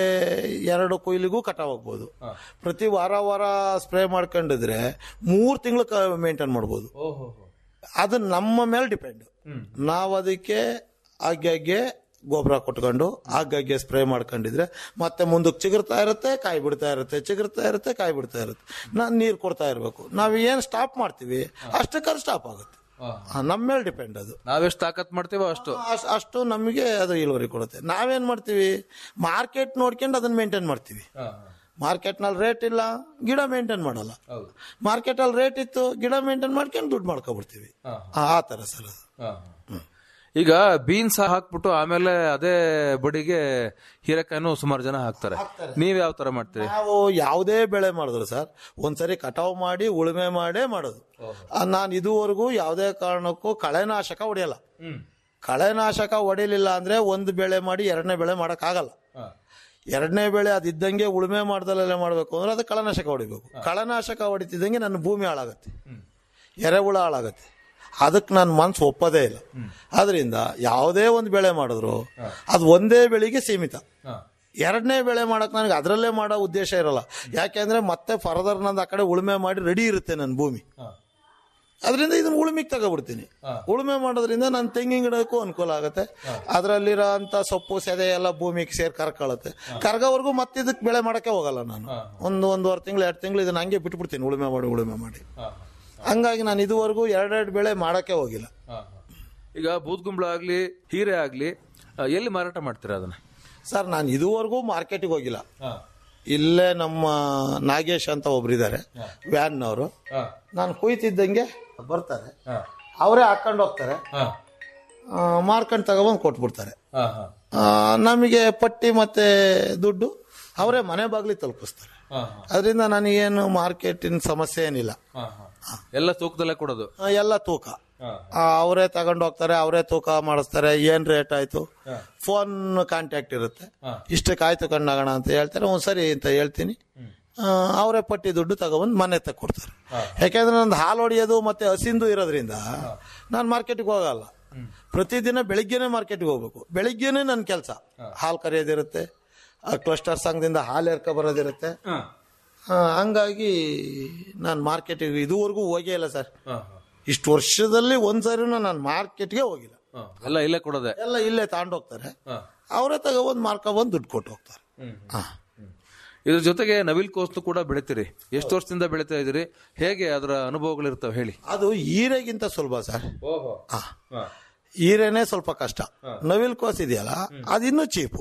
ಎರಡು ಕೊಯ್ಲಿಗೂ ಕಟಾವ್ ಆಗ್ಬೋದು ಪ್ರತಿ ವಾರ ವಾರ ಸ್ಪ್ರೇ ಮಾಡ್ಕೊಂಡಿದ್ರೆ ಮೂರ್ ತಿಂಗಳು ಮೇಂಟೈನ್ ಮಾಡ್ಬೋದು ಅದು ನಮ್ಮ ಮೇಲೆ ಡಿಪೆಂಡ್ ನಾವು ಅದಕ್ಕೆ ಆಗಾಗ್ಗೆ ಗೊಬ್ಬರ ಕೊಟ್ಕೊಂಡು ಆಗಾಗ್ಗೆ ಸ್ಪ್ರೇ ಮಾಡ್ಕೊಂಡಿದ್ರೆ ಮತ್ತೆ ಮುಂದಕ್ಕೆ ಚಿಗುರ್ತಾ ಇರುತ್ತೆ ಕಾಯಿ ಬಿಡ್ತಾ ಇರುತ್ತೆ ಚಿಗುರ್ತಾ ಇರುತ್ತೆ ಕಾಯಿ ಬಿಡ್ತಾ ಇರುತ್ತೆ ನಾನು ನೀರು ಕೊಡ್ತಾ ಇರಬೇಕು ನಾವು ಏನು ಸ್ಟಾಪ್ ಮಾಡ್ತೀವಿ ಅಷ್ಟಕ್ಕೆ ಸ್ಟಾಪ್ ಆಗುತ್ತೆ ಆ, ನಮ್ಮ ಮೇಲೆ ಡಿಪೆಂಡ್ ಅದು ನಾವೆಷ್ಟು ತಾಕತ್ ಮಾಡ್ತೀವೋ ಅಷ್ಟು ಅಷ್ಟ್- ಅಷ್ಟು ನಮಗೆ ಅದು ಇಳುವರಿ ಕೊಡುತ್ತೆ ನಾವೇನ್ ಮಾಡ್ತೀವಿ ಮಾರ್ಕೆಟ್ ನೋಡ್ಕೊಂಡು ಅದನ್ನ ಮೇಂಟೈನ್ ಮಾಡ್ತೀವಿ ಮಾರ್ಕೆಟ್ ನಲ್ಲಿ ರೇಟ್ ಇಲ್ಲ ಗಿಡ ಮೇಂಟೈನ್ ಮಾಡಲ್ಲ ಮಾರ್ಕೆಟ್ ಅಲ್ಲಿ ರೇಟ್ ಇತ್ತು ಗಿಡ ಮೇಂಟೈನ್ ಮಾಡ್ಕೊಂಡು ದುಡ್ಡು ಮಾಡ್ಕೊಬಿಡ್ತೀವಿ ಆ ತರ ಸರ್ ಅದು ಈಗ ಬೀನ್ಸ್ ಹಾಕ್ಬಿಟ್ಟು ಆಮೇಲೆ ಅದೇ ಬಡಿಗೆ ಹೀರೆಕಾಯಿನೂ ಸುಮಾರು ಜನ ಹಾಕ್ತಾರೆ ನೀವ್ ಯಾವ ತರ ಮಾಡ್ತೀರಿ ನಾವು ಯಾವುದೇ ಬೆಳೆ ಮಾಡಿದ್ರು ಸರ್ ಒಂದ್ಸರಿ ಕಟಾವು ಮಾಡಿ ಉಳುಮೆ ಮಾಡೇ ಮಾಡೋದು ನಾನು ಇದುವರೆಗೂ ಯಾವುದೇ ಕಾರಣಕ್ಕೂ ಕಳೆನಾಶಕ ಹೊಡೆಯಲ್ಲ ಕಳೆನಾಶಕ ಹೊಡಿಲಿಲ್ಲ ಅಂದ್ರೆ ಒಂದು ಬೆಳೆ ಮಾಡಿ ಎರಡನೇ ಬೆಳೆ ಮಾಡಕ್ ಆಗಲ್ಲ ಎರಡನೇ ಬೆಳೆ ಅದಿದ್ದಂಗೆ ಉಳುಮೆ ಮಾಡ್ದಲ್ಲೇ ಮಾಡಬೇಕು ಅಂದ್ರೆ ಅದು ಕಳೆನಾಶಕ ಹೊಡಿಬೇಕು ಕಳೆನಾಶಕ ಹೊಡಿತಿದ್ದಂಗೆ ನನ್ನ ಭೂಮಿ ಹಾಳಾಗತ್ತೆ ಎರೆಹುಳ ಹಾಳಾಗತ್ತೆ ಅದಕ್ಕೆ ನನ್ನ ಮನ್ಸು ಒಪ್ಪೋದೇ ಇಲ್ಲ ಅದರಿಂದ ಯಾವುದೇ ಒಂದು ಬೆಳೆ ಮಾಡಿದ್ರು ಅದು ಒಂದೇ ಬೆಳೆಗೆ ಸೀಮಿತ ಎರಡನೇ ಬೆಳೆ ಮಾಡಕ್ ನನಗೆ ಅದರಲ್ಲೇ ಮಾಡೋ ಉದ್ದೇಶ ಇರಲ್ಲ ಯಾಕೆಂದ್ರೆ ಮತ್ತೆ ಫರ್ದರ್ ನಂದು ಆ ಕಡೆ ಉಳುಮೆ ಮಾಡಿ ರೆಡಿ ಇರುತ್ತೆ ನನ್ನ ಭೂಮಿ ಅದರಿಂದ ಇದನ್ನ ಉಳುಮಿಗೆ ತಗೊಬಿಡ್ತೀನಿ ಉಳುಮೆ ಮಾಡೋದ್ರಿಂದ ನನ್ನ ತೆಂಗಿನ ಗಿಡಕ್ಕೂ ಅನುಕೂಲ ಆಗುತ್ತೆ ಅದರಲ್ಲಿರೋ ಅಂತ ಸೊಪ್ಪು ಸೆದೆ ಎಲ್ಲ ಭೂಮಿಗೆ ಸೇರಿ ಕರ್ಕೊಳ್ಳುತ್ತೆ ಕರ್ಗೋವರೆಗೂ ಮತ್ತೆ ಇದಕ್ಕೆ ಬೆಳೆ ಮಾಡಕ್ಕೆ ಹೋಗಲ್ಲ ನಾನು ಒಂದು ಒಂದೂವರೆ ತಿಂಗಳು ಎರಡು ತಿಂಗಳು ಇದನ್ನ ಹಂಗೆ ಬಿಟ್ಬಿಡ್ತೀನಿ ಉಳುಮೆ ಮಾಡಿ ಉಳುಮೆ ಮಾಡಿ ಹಂಗಾಗಿ ನಾನು ಇದುವರೆಗೂ ಎರಡೆರಡು ಬೆಳೆ ಮಾಡಕ್ಕೆ ಹೋಗಿಲ್ಲ ಈಗ ಬೂದ್ಗುಂಬಳ ಆಗ್ಲಿ ಹೀರೆ ಆಗ್ಲಿ ಆ, ಎಲ್ಲಿ ಮಾರಾಟ ಮಾಡ್ತೀರಾ ಅದನ್ನ ಸರ್ ನಾನು ಇದುವರೆಗೂ ಮಾರ್ಕೆಟಿಗೆ ಹೋಗಿಲ್ಲ ಇಲ್ಲೇ ನಮ್ಮ ನಾಗೇಶ್ ಅಂತ ಒಬ್ರಿದ್ದಾರೆ ವ್ಯಾನ್ನವರು ನಾನು ಕುಯ್ತಿದ್ದಂಗೆ ಬರ್ತಾರೆ ಅವರೇ ಹಾಕೊಂಡು ಹೋಗ್ತಾರೆ ಆ, ಮಾರ್ಕೊಂಡು ತಗೊಬಂದು ಕೊಟ್ಬಿಡ್ತಾರೆ ಆ, ನಮಗೆ ಪಟ್ಟಿ ಮತ್ತೆ ದುಡ್ಡು ಅವರೇ ಮನೆ ಬಾಗ್ಲಿ ತಲುಪಿಸ್ತಾರೆ ಅದರಿಂದ ನನಗೇನು ಮಾರ್ಕೆಟಿನ ಸಮಸ್ಯೆ ಏನಿಲ್ಲ ಎಲ್ಲ ತೂಕದಲ್ಲೇ ಕೊಡೋದು ಆ, ಎಲ್ಲ ತೂಕ ಆ, ಅವರೇ ತಗೊಂಡು ಹೋಗ್ತಾರೆ ಅವರೇ ತೂಕ ಮಾಡಿಸ್ತಾರೆ ಏನ್ ರೇಟ್ ಆಯ್ತು ಫೋನ್ ಕಾಂಟ್ಯಾಕ್ಟ್ ಇರುತ್ತೆ ಇಷ್ಟಕ್ಕೆ ಆಯ್ತು ಕಣ್ಣಾಗೋಣ ಅಂತ ಹೇಳ್ತಾರೆ ಒಂದ್ಸರಿ ಅಂತ ಹೇಳ್ತೀನಿ ಆ, ಅವರೇ ಪಟ್ಟಿ ದುಡ್ಡು ತಗೊಬಂದು ಮನೆ ತಗ ಕೊಡ್ತಾರೆ ಯಾಕೆಂದ್ರೆ ನಂದು ಹಾಲು ಹೊಡಿಯೋದು ಮತ್ತೆ ಹಸಿಂದು ಇರೋದ್ರಿಂದ ನಾನು ಮಾರ್ಕೆಟ್ಗೆ ಹೋಗಲ್ಲ ಪ್ರತಿದಿನ ಬೆಳಿಗ್ಗೆನೆ ಮಾರ್ಕೆಟ್ಗೆ ಹೋಗ್ಬೇಕು ಬೆಳಿಗ್ಗೆನೆ ನನ್ನ ಕೆಲಸ ಹಾಲು ಕರೆಯೋದಿರುತ್ತೆ ಕ್ಲಸ್ಟರ್ ಸಂಘದಿಂದ ಹಾಲು ಎರ್ಕೊ ಬರೋದಿರುತ್ತೆ ಆ, ಹಂಗಾಗಿ ನಾನು ಮಾರ್ಕೆಟಿಗೆ ಇದುವರೆಗೂ ಹೋಗೇ ಇಲ್ಲ ಸರ್ ಇಷ್ಟು ವರ್ಷದಲ್ಲಿ ಒಂದ್ಸರಿನೂ ನಾನು ಮಾರ್ಕೆಟ್ಗೆ ಹೋಗಿಲ್ಲ ಎಲ್ಲ ಇಲ್ಲೇ ಕೊಡೋದೆ ಎಲ್ಲ ಇಲ್ಲೇ ತಗೊಂಡೋಗ್ತಾರೆ ಅವರೇ ತಗೊಬಂದು ಮಾರ್ಕೊಬಂದು ದುಡ್ಡು ಕೊಟ್ಟು ಹೋಗ್ತಾರೆ ಹಾ. ಇದ್ರ ಜೊತೆಗೆ ನವಿಲ್ ಕೋಸ್ನು ಕೂಡ ಬೆಳಿತೀರಿ ಎಷ್ಟು ವರ್ಷದಿಂದ ಬೆಳಿತಾ ಇದೀರಿ ಹೇಗೆ ಅದರ ಅನುಭವಗಳಿರ್ತಾವೆ ಹೇಳಿ ಅದು ಹೀರೆಗಿಂತ ಸುಲಭ ಸರ್ ಹಾ. ಹೀರೆನೇ ಸ್ವಲ್ಪ ಕಷ್ಟ ನವಿಲ್ ಕೋಸ್ ಇದೆಯಲ್ಲ ಅದಿನ್ನೂ ಚೀಪು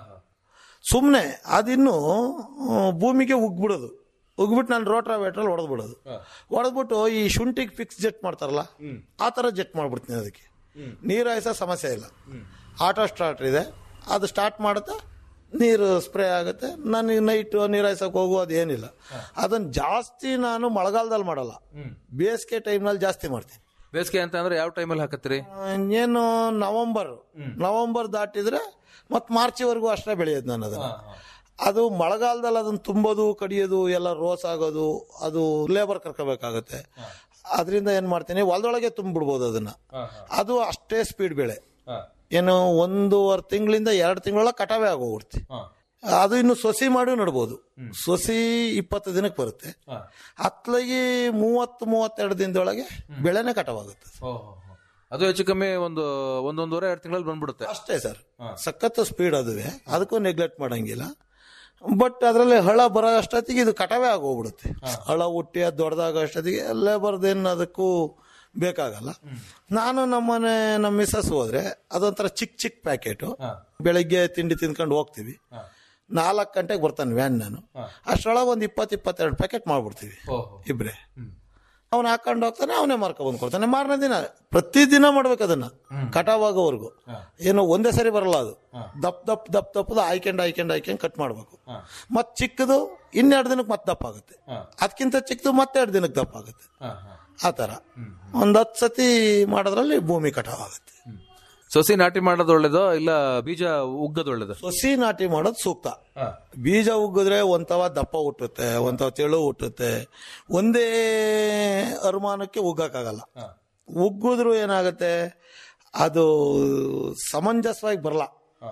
ಸುಮ್ಮನೆ ಅದಿನ್ನು ಆ, ಭೂಮಿಗೆ ಉಗ್ಬಿಡೋದು ಉಗ್ಬಿಟ್ಟು ನಾನು ರೋಟ್ರಾ ವೇಟ್ರಲ್ಲಿ ಹೊಡೆದ್ಬಿಡೋದು ಹೊಡೆದ್ಬಿಟ್ಟು ಈ ಶುಂಠಿಗೆ ಫಿಕ್ಸ್ ಜೆಟ್ ಮಾಡ್ತಾರಲ್ಲ ಆ ಥರ ಜೆಟ್ ಮಾಡ್ಬಿಡ್ತೀನಿ ಅದಕ್ಕೆ ನೀರು ಹಾಯಿಸೋ ಸಮಸ್ಯೆ ಇಲ್ಲ ಆಟೋ ಸ್ಟಾರ್ಟರ್ ಇದೆ ಅದು ಸ್ಟಾರ್ಟ್ ಮಾಡುತ್ತೆ ನೀರು ಸ್ಪ್ರೇ ಆಗುತ್ತೆ ನನಗೆ ನೈಟ್ ನೀರು ಹಾಯ್ಸೋಕೆ ಹೋಗೋದು ಏನಿಲ್ಲ ಅದನ್ನು ಜಾಸ್ತಿ ನಾನು ಮಳೆಗಾಲದಲ್ಲಿ ಮಾಡಲ್ಲ ಬೇಸಿಗೆ ಟೈಮ್ನಲ್ಲಿ ಜಾಸ್ತಿ ಮಾಡ್ತೀನಿ ಬೇಸಿಗೆ ಅಂತ ಅಂದ್ರೆ ಯಾವ ಟೈಮಲ್ಲಿ ಹಾಕತ್ತೀರಿ ಏನು ನವೆಂಬರ್ ನವೆಂಬರ್ ದಾಟಿದ್ರೆ ಮತ್ ಮಾರ್ಚ್ವರೆಗೂ ಅಷ್ಟೇ ಬೆಳೆಯೋದು ನಾನು ಅದನ್ನ ಅದು ಮಳೆಗಾಲದಲ್ಲಿ ಅದನ್ನ ತುಂಬೋದು ಕಡಿಯೋದು ಎಲ್ಲ ರೋಸ್ ಆಗೋದು ಅದು ಲೇಬರ್ ಕರ್ಕೋಬೇಕಾಗತ್ತೆ ಅದರಿಂದ ಏನ್ ಮಾಡ್ತೀನಿ ಹೊಲದೊಳಗೆ ತುಂಬಿಡ್ಬೋದು ಅದನ್ನ ಅದು ಅಷ್ಟೇ ಸ್ಪೀಡ್ ಬೆಳೆ ಹಾ. ಏನು ಒಂದೂವರೆ ತಿಂಗಳಿಂದ ಎರಡು ತಿಂಗಳೊಳಗೆ ಕಟಾವೇ ಆಗೋಗ್ಬಿಡ್ತಿ ಹಾ. ಅದು ಇನ್ನು ಸೊಸಿ ಮಾಡಿ ನಡ್ಬೋದು ಸೊಸಿ ಇಪ್ಪತ್ತು ದಿನಕ್ಕೆ ಬರುತ್ತೆ ಹಾ. ಹತ್ಲಾಗಿ ಮೂವತ್ತು ಮೂವತ್ತೆರಡು ದಿನದೊಳಗೆ ಬೆಳೆನೇ ಕಟಾವಾಗುತ್ತೆ ಓ, ಹೋ, ಹೋ. ಅದು ಹೆಚ್ಚು ಕಮ್ಮಿ ಒಂದು ಒಂದೊಂದೂವರೆ ಎರಡು ತಿಂಗಳಲ್ಲಿ ಬಂದ್ಬಿಡುತ್ತೆ ಅಷ್ಟೇ ಸರ್ ಸಖತ್ ಸ್ಪೀಡ್ ಅದುವೆ ಅದಕ್ಕೂ ನೆಗ್ಲೆಕ್ಟ್ ಮಾಡಂಗಿಲ್ಲ ಬಟ್ ಅದರಲ್ಲಿ ಹಳ ಬರೋ ಅಷ್ಟೊತ್ತಿಗೆ ಇದು ಕಟಾವೇ ಆಗೋಗ್ಬಿಡುತ್ತೆ ಹಳ ಹುಟ್ಟಿ ಅದು ದೊಡ್ಡದಾಗ ಅಷ್ಟೊತ್ತಿಗೆ ಲೇಬರ್ದೇನು ಅದಕ್ಕೂ ಬೇಕಾಗಲ್ಲ ನಾನು ನಮ್ಮನೆ ನಮ್ಮ ಮಿಸ್ಸಸ್ ಹೋದ್ರೆ ಅದೊಂಥರ ಚಿಕ್ಕ ಚಿಕ್ಕ ಪ್ಯಾಕೆಟು ಬೆಳಗ್ಗೆ ತಿಂಡಿ ತಿನ್ಕೊಂಡು ಹೋಗ್ತೀವಿ ನಾಲ್ಕು ಗಂಟೆಗೆ ಬರ್ತಾನೆ ವ್ಯಾನ್ ನಾನು ಅಷ್ಟರೊಳಗೆ ಒಂದು ಇಪ್ಪತ್ತು ಇಪ್ಪತ್ತೆರಡು ಪ್ಯಾಕೆಟ್ ಮಾಡ್ಬಿಡ್ತೀವಿ ಓಹೋ. ಇಬ್ರೆ ಅವನು ಹಾಕೊಂಡು ಹೋಗ್ತಾನೆ ಅವನೇ ಮಾರ್ಕ ಬಂದು ಕೊಡ್ತಾನೆ ಮಾರನೇ ದಿನ ಪ್ರತಿದಿನ ಮಾಡ್ಬೇಕು ಅದನ್ನ ಕಟಾವಾಗೋವರೆಗೂ ಏನು ಒಂದೇ ಸರಿ ಬರಲ್ಲ ಅದು ದಪ್ ದಪ್ ದಪ್ ದಪ್ಪದ ಆಯ್ಕೊಂಡು ಆಯ್ಕೊಂಡು ಆಯ್ಕೊಂಡು ಕಟ್ ಮಾಡ್ಬೇಕು ಮತ್ ಚಿಕ್ಕದು ಇನ್ನೆರಡು ದಿನಕ್ಕೆ ಮತ್ತೆ ದಪ್ಪ ಆಗುತ್ತೆ ಅದಕ್ಕಿಂತ ಚಿಕ್ಕದು ಮತ್ತೆ ಎರಡು ದಿನಕ್ಕೆ ದಪ್ಪ ಆಗುತ್ತೆ ಆ ತರ ಒಂದ್ ಹತ್ತು ಸತಿ ಮಾಡೋದ್ರಲ್ಲಿ ಭೂಮಿ ಕಟಾವಾಗುತ್ತೆ ಸೊಸಿ ನಾಟಿ ಮಾಡೋದು ಒಳ್ಳೇದು ಇಲ್ಲ ಬೀಜ ಉಗ್ಗದು ಒಳ್ಳೇದು ಸೊಸಿ ನಾಟಿ ಮಾಡೋದು ಸೂಕ್ತ ಬೀಜ ಉಗ್ಗಿದ್ರೆ ಒಂಥವ ದಪ್ಪ ಹುಟ್ಟುತ್ತೆ ಒಂಥವ ತೆಳು ಹುಟ್ಟುತ್ತೆ ಒಂದೇ ಅನುಮಾನಕ್ಕೆ ಉಗ್ಗಕ್ಕಾಗಲ್ಲ ಉಗ್ಗಿದ್ರು ಏನಾಗುತ್ತೆ ಅದು ಸಮಂಜಸವಾಗಿ ಬರಲ್ಲ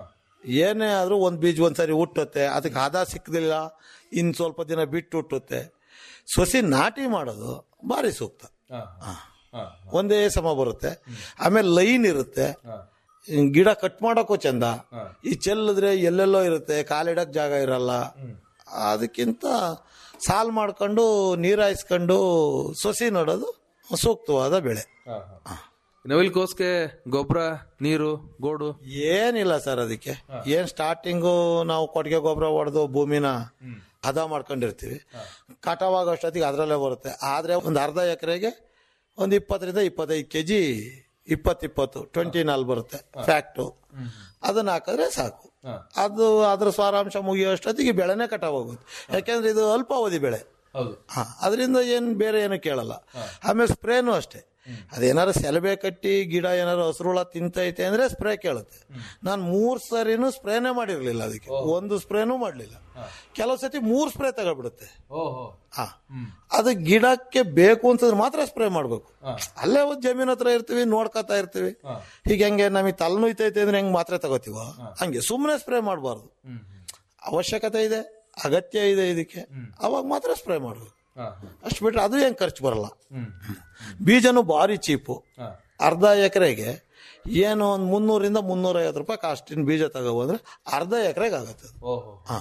ಏನೇ ಆದ್ರೂ ಒಂದ್ ಬೀಜ ಒಂದ್ಸರಿ ಹುಟ್ಟುತ್ತೆ ಅದಕ್ಕೆ ಹದ ಸಿಕ್ಕದಿಲ್ಲ ಇನ್ ಸ್ವಲ್ಪ ದಿನ ಬಿಟ್ಟು ಹುಟ್ಟುತ್ತೆ ಸೊಸಿ ನಾಟಿ ಮಾಡೋದು ಭಾರಿ ಸೂಕ್ತ ಹಾ. ಒಂದೇ ಸಮ ಬರುತ್ತೆ ಆಮೇಲೆ ಲೈನ್ ಇರುತ್ತೆ ಗಿಡ ಕಟ್ ಮಾಡೋಕ್ಕೂ ಚಂದ ಈ ಚೆಲ್ಲಿದ್ರೆ ಎಲ್ಲೆಲ್ಲೋ ಇರುತ್ತೆ ಕಾಲಿಡಕ್ ಜಾಗ ಇರಲ್ಲ ಅದಕ್ಕಿಂತ ಸಾಲ್ ಮಾಡ್ಕೊಂಡು ನೀರಾಯಿಸ್ಕೊಂಡು ಸೊಸಿ ನೋಡೋದು ಸೂಕ್ತವಾದ ಬೆಳೆ ನವಿಲ್ಕೋಸ್ಗೆ ಗೊಬ್ಬರ ನೀರು ಗೋಡು ಏನಿಲ್ಲ ಸರ್ ಅದಕ್ಕೆ ಏನ್ ಸ್ಟಾರ್ಟಿಂಗು ನಾವು ಕೊಟ್ಟಿಗೆ ಗೊಬ್ಬರ ಹೊಡೆದು ಭೂಮಿನ ಹದ ಮಾಡ್ಕೊಂಡಿರ್ತೀವಿ ಕಟಾವಾಗ ಅಷ್ಟೊತ್ತಿಗೆ ಅದರಲ್ಲೇ ಬರುತ್ತೆ ಆದ್ರೆ ಒಂದು ಅರ್ಧ ಎಕರೆಗೆ ಒಂದು ಇಪ್ಪತ್ತರಿಂದ ಇಪ್ಪತ್ತೈದು ಕೆಜಿ ಇಪ್ಪತ್ತಿಪ್ಪತ್ತು ಟ್ವೆಂಟಿ ನಾಲ್ ಬರುತ್ತೆ ಫ್ಯಾಕ್ಟು ಅದನ್ನ ಹಾಕಿದ್ರೆ ಸಾಕು ಅದು ಅದ್ರ ಸಾರಾಂಶ ಮುಗಿಯೋ ಅಷ್ಟೊತ್ತಿಗೆ ಬೆಳೆನೇ ಕಟಾವಾಗುತ್ತೆ ಯಾಕೆಂದ್ರೆ ಇದು ಅಲ್ಪಾವಧಿ ಬೆಳೆ ಹೌದು ಹಾ ಅದರಿಂದ ಏನು ಬೇರೆ ಏನು ಕೇಳಲ್ಲ ಆಮೇಲೆ ಸ್ಪ್ರೇನು ಅಷ್ಟೇ ಅದೇನಾರು ಸೆಲಬೆ ಕಟ್ಟಿ ಗಿಡ ಏನಾರು ಹಸಿರುಳ ತಿಂತೈತೆ ಅಂದ್ರೆ ಸ್ಪ್ರೇ ಕೇಳುತ್ತೆ ನಾನು ಮೂರ್ ಸರಿನೂ ಸ್ಪ್ರೇನೇ ಮಾಡಿರ್ಲಿಲ್ಲ ಅದಕ್ಕೆ ಒಂದು ಸ್ಪ್ರೇನೂ ಮಾಡ್ಲಿಲ್ಲ ಕೆಲವು ಸತಿ ಮೂರ್ ಸ್ಪ್ರೇ ತಗೊಬಿಡುತ್ತೆ ಓಹೋ ಹಾ ಅದು ಗಿಡಕ್ಕೆ ಬೇಕು ಅಂತಂದ್ರೆ ಮಾತ್ರ ಸ್ಪ್ರೇ ಮಾಡ್ಬೇಕು ಅಲ್ಲೇ ಒಂದು ಜಮೀನ್ ಹತ್ರ ಇರ್ತೀವಿ ನೋಡ್ಕೊತಾ ಇರ್ತೀವಿ ಈಗ ಹೆಂಗೆ ನಮಗೆ ತಲೆ ನೋಯ್ತೈತೆ ಅಂದ್ರೆ ಹೆಂಗ್ ಮಾತ್ರೆ ತಗೋತೀವ ಹಂಗೆ ಸುಮ್ಮನೆ ಸ್ಪ್ರೇ ಮಾಡಬಾರ್ದು ಅವಶ್ಯಕತೆ ಇದೆ ಅಗತ್ಯ ಇದೆ ಇದಕ್ಕೆ ಅವಾಗ ಮಾತ್ರ ಸ್ಪ್ರೇ ಮಾಡಬೇಕು ಅಷ್ಟು ಬಿಟ್ರೆ ಅದು ಹೆಂಗ್ ಖರ್ಚು ಬರಲ್ಲ ಬೀಜನು ಭಾರಿ ಚೀಪು ಅರ್ಧ ಎಕರೆಗೆ ಏನು ಒಂದು ಮುನ್ನೂರಿಂದ ಮುನ್ನೂರ ಐವತ್ತು ರೂಪಾಯಿ ಕಾಸ್ಟಿನ ಬೀಜ ತಗೋಬಂದ್ರೆ ಅರ್ಧ ಎಕರೆಗೆ ಆಗುತ್ತೆ ಅದು ಓಹೋ ಹಾ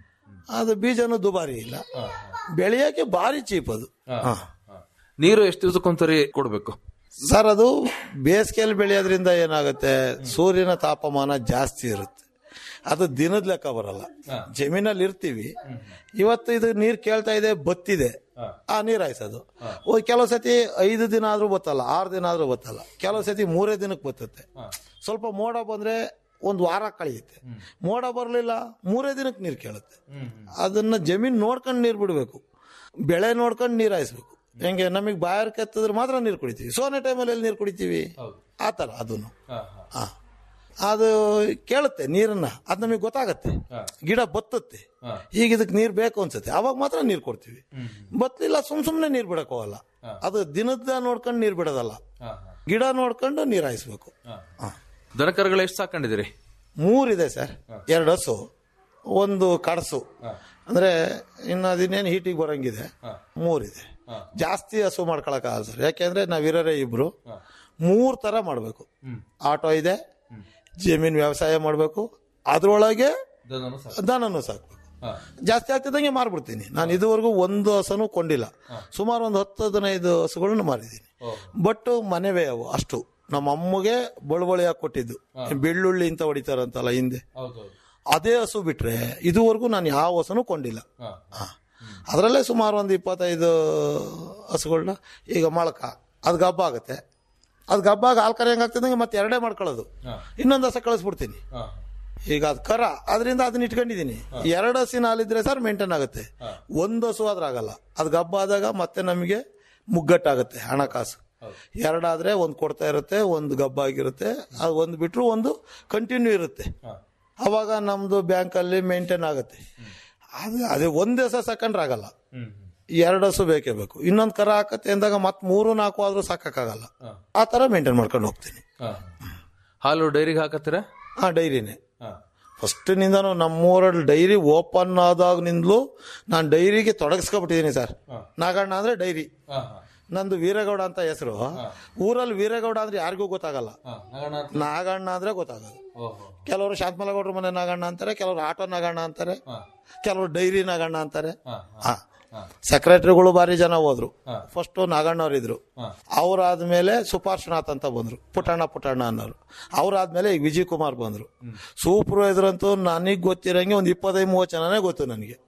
ಅದು ಬೀಜನು ದುಬಾರಿ ಇಲ್ಲ ಬೆಳೆಯಕ್ಕೆ ಭಾರಿ ಚೀಪ್ ಅದು ಹಾ ನೀರು ಎಷ್ಟು ದಿವಸಕ್ಕೊಂದ್ಸರಿ ಕೊಡ್ಬೇಕು ಸರ್ ಅದು ಬೇಸಿಗೆಯಲ್ಲಿ ಬೆಳೆಯೋದ್ರಿಂದ ಏನಾಗುತ್ತೆ ಸೂರ್ಯನ ತಾಪಮಾನ ಜಾಸ್ತಿ ಇರುತ್ತೆ ಅದು ದಿನದ ಲೆಕ್ಕ ಬರಲ್ಲ ಜಮೀನಲ್ಲಿ ಇರ್ತೀವಿ ಇವತ್ತು ಇದು ನೀರ್ ಕೇಳ್ತಾ ಇದೆ ಬತ್ತಿದೆ ಆ ನೀರ್ ಹಾಯ್ಸೋದು ಓ, ಕೆಲವು ಸತಿ ಐದು ದಿನ ಆದ್ರೂ ಬತ್ತಲ್ಲ ಆರು ದಿನ ಆದ್ರೂ ಬತ್ತಲ್ಲ ಕೆಲವು ಸತಿ ಮೂರೇ ದಿನಕ್ಕೆ ಬತ್ತುತ್ತೆ ಸ್ವಲ್ಪ ಮೋಡ ಬಂದ್ರೆ ಒಂದು ವಾರ ಕಳೆಯುತ್ತೆ ಮೋಡ ಬರಲಿಲ್ಲ ಮೂರೇ ದಿನಕ್ಕೆ ನೀರು ಕೇಳುತ್ತೆ ಅದನ್ನ ಜಮೀನ್ ನೋಡ್ಕೊಂಡು ನೀರು ಬಿಡಬೇಕು ಬೆಳೆ ನೋಡ್ಕೊಂಡು ನೀರು ಹಾಯಿಸ್ಬೇಕು ಹೆಂಗೆ ನಮಗೆ ಬಾಯರ್ ಕೆತ್ತಿದ್ರೆ ಮಾತ್ರ ನೀರು ಕುಡಿತೀವಿ ಸೋನೆ ಟೈಮಲ್ಲಿ ಎಲ್ಲಿ ನೀರು ಕುಡಿತೀವಿ ಆ ಥರ ಅದನ್ನು ಆ. ಅದು ಕೇಳುತ್ತೆ ನೀರನ್ನ ಅದು ನಮಗೆ ಗೊತ್ತಾಗತ್ತೆ ಗಿಡ ಬತ್ತುತ್ತೆ ಈಗ ಇದಕ್ಕೆ ನೀರು ಬೇಕು ಅನ್ಸುತ್ತೆ ಅವಾಗ ಮಾತ್ರ ನೀರು ಕೊಡ್ತೀವಿ ಬತ್ತಲಿಲ್ಲ ಸುಮ್ ಸುಮ್ಮನೆ ನೀರು ಬಿಡಕ್ ಹೋಗಲ್ಲ ಅದು ದಿನದ ನೋಡ್ಕೊಂಡು ನೀರು ಬಿಡೋದಲ್ಲ ಗಿಡ ನೋಡ್ಕೊಂಡು ನೀರು ಹಾಯಿಸ್ಬೇಕು ಹಾ. ದನಕರುಗಳು ಎಷ್ಟು ಸಾಕೊಂಡಿದ್ದೀರಿ ಮೂರಿದೆ ಸರ್ ಎರಡು ಹಸು ಒಂದು ಕಡಸು ಅಂದ್ರೆ ಇನ್ನು ಅದಿನ್ನೇನು ಹೀಟಿಗೆ ಬರಂಗಿದೆ ಮೂರಿದೆ ಜಾಸ್ತಿ ಹಸು ಮಾಡ್ಕೊಳಕ್ಕಾಗಲ್ಲ ಸರ್ ಯಾಕೆಂದ್ರೆ ನಾವಿರೋರೇ ಇಬ್ರು ಮೂರ್ ತರ ಮಾಡ್ಬೇಕು ಆಟೋ ಇದೆ ಜಮೀನ್ ವ್ಯವಸಾಯ ಮಾಡ್ಬೇಕು ಅದ್ರೊಳಗೆ ದನನು ಸಾಕ್ಬೇಕು ಜಾಸ್ತಿ ಆಗ್ತಿದ್ದಂಗೆ ಮಾರ್ಬಿಡ್ತೀನಿ ನಾನು ಇದುವರೆಗೂ ಒಂದು ಹಸನು ಕೊಂಡಿಲ್ಲ ಸುಮಾರು ಒಂದು ಹತ್ತು ಹದಿನೈದು ಹಸುಗಳನ್ನ ಮಾರಿದ್ದೀನಿ ಬಟ್ ಮನೆವೇ ಅವು ಅಷ್ಟು ನಮ್ಮ ಅಮ್ಮಗೆ ಬಳುವಳಿಯಾಗಿ ಕೊಟ್ಟಿದ್ದು ಬೆಳ್ಳುಳ್ಳಿ ಅಂತ ಹೊಡಿತಾರಂತಲ್ಲ ಹಿಂದೆ ಅದೇ ಹಸು ಬಿಟ್ರೆ ಇದುವರೆಗೂ ನಾನು ಯಾವ ಹಸುನು ಕೊಂಡಿಲ್ಲ ಹಾ. ಅದರಲ್ಲೇ ಸುಮಾರು ಒಂದು ಇಪ್ಪತ್ತೈದು ಹಸುಗಳನ್ನ ಈಗ ಮೊಳಕ ಅದು ಗಬ್ಬ ಆಗುತ್ತೆ ಅದು ಗಬ್ಬಾಗ ಹಾಲು ಕರೆಯಂಗೆ ಆಗ್ತಿದ್ದಂಗೆ ಮತ್ತೆ ಎರಡೇ ಮಾಡ್ಕೊಳ್ಳೋದು ಇನ್ನೊಂದು ಹಸ ಕಳಿಸ್ಬಿಡ್ತೀನಿ ಈಗ ಅದು ಕರ ಅದರಿಂದ ಅದನ್ನ ಇಟ್ಕೊಂಡಿದ್ದೀನಿ ಎರಡು ಹಸಿನ ಹಾಲಿದ್ರೆ ಸರ್ ಮೇಂಟೈನ್ ಆಗುತ್ತೆ ಒಂದು ಹಸು ಆದ್ರೆ ಆಗಲ್ಲ ಅದು ಗಬ್ಬ ಆದಾಗ ಮತ್ತೆ ನಮಗೆ ಮುಗ್ಗಟ್ಟಾಗುತ್ತೆ ಹಣಕಾಸು ಎರಡಾದ್ರೆ ಒಂದು ಕೊಡ್ತಾ ಇರುತ್ತೆ ಒಂದು ಗಬ್ಬ ಆಗಿರುತ್ತೆ ಅದು ಒಂದು ಬಿಟ್ರು ಒಂದು ಕಂಟಿನ್ಯೂ ಇರುತ್ತೆ ಅವಾಗ ನಮ್ದು ಬ್ಯಾಂಕಲ್ಲಿ ಮೇಂಟೈನ್ ಆಗುತ್ತೆ ಅದು ಅದೇ ಒಂದ್ ದಿವಸ ಸೆಕೆಂಡ್ರ್ ಆಗಲ್ಲ ಎರಡು ಹಸು ಬೇಕೇ ಬೇಕು ಇನ್ನೊಂದು ಕರ ಹಾಕತ್ತೆ ಅಂದಾಗ ಮತ್ತೆ ಮೂರು ನಾಲ್ಕು ಆದ್ರೂ ಸಾಕಾಗಲ್ಲ ಆ ತರ ಮೇಂಟೈನ್ ಮಾಡ್ಕೊಂಡು ಹೋಗ್ತೀನಿ ಹಾಲು ಡೈರಿಗೆ ಹಾಕತ್ತೀರಾ ಆ ಡೈರಿನೇ ಫಸ್ಟ್ ನಿಂದನು ನಮ್ಮೂರಲ್ಲಿ ಡೈರಿ ಓಪನ್ ಆದಾಗಿನಿಂದಲೂ ನಾನು ಡೈರಿಗೆ ತೊಡಗಿಸ್ಕೊಬಿಟ್ಟಿದ್ದೀನಿ ಸರ್ ನಾಗಣ್ಣ ಅಂದ್ರೆ ಡೈರಿ ನಂದು ವೀರಗೌಡ ಅಂತ ಹೆಸರು ಊರಲ್ಲಿ ವೀರಗೌಡ ಅಂದ್ರೆ ಯಾರಿಗೂ ಗೊತ್ತಾಗಲ್ಲ ನಾಗಣ್ಣ ಅಂದ್ರೆ ಗೊತ್ತಾಗಲ್ಲ ಕೆಲವರು ಶಾಂತಮಲಗೌಡ್ರ ಮನೆ ನಾಗಣ್ಣ ಅಂತಾರೆ ಕೆಲವರು ಆಟೋ ನಾಗಣ್ಣ ಅಂತಾರೆ ಕೆಲವರು ಡೈರಿ ನಾಗಣ್ಣ ಅಂತಾರೆ ಹಾ ಸೆಕ್ರೆಟರಿಗಳು ಬಾರಿ ಜನ ಹೋದ್ರು ಫಸ್ಟ್ ನಾಗಣ್ಣವ್ರು ಇದ್ರು ಅವ್ರಾದ್ಮೇಲೆ ಸುಪಾರ್ಶ್ವನಾಥ್ ಅಂತ ಬಂದ್ರು ಪುಟ್ಟಣ್ಣ ಪುಟ್ಟಣ್ಣ ಅನ್ನೋರು ಅವ್ರಾದ್ಮೇಲೆ ಈಗ ವಿಜಯ್ ಕುಮಾರ್ ಬಂದ್ರು ಸೂಪರ್ವೈಸರ್ ಅಂತೂ ನನಗೆ ಗೊತ್ತಿರಂಗೆ ಒಂದು ಇಪ್ಪತ್ತೈದು ಮೂವತ್ತು ಜನನೇ ಗೊತ್ತು ನನಗೆ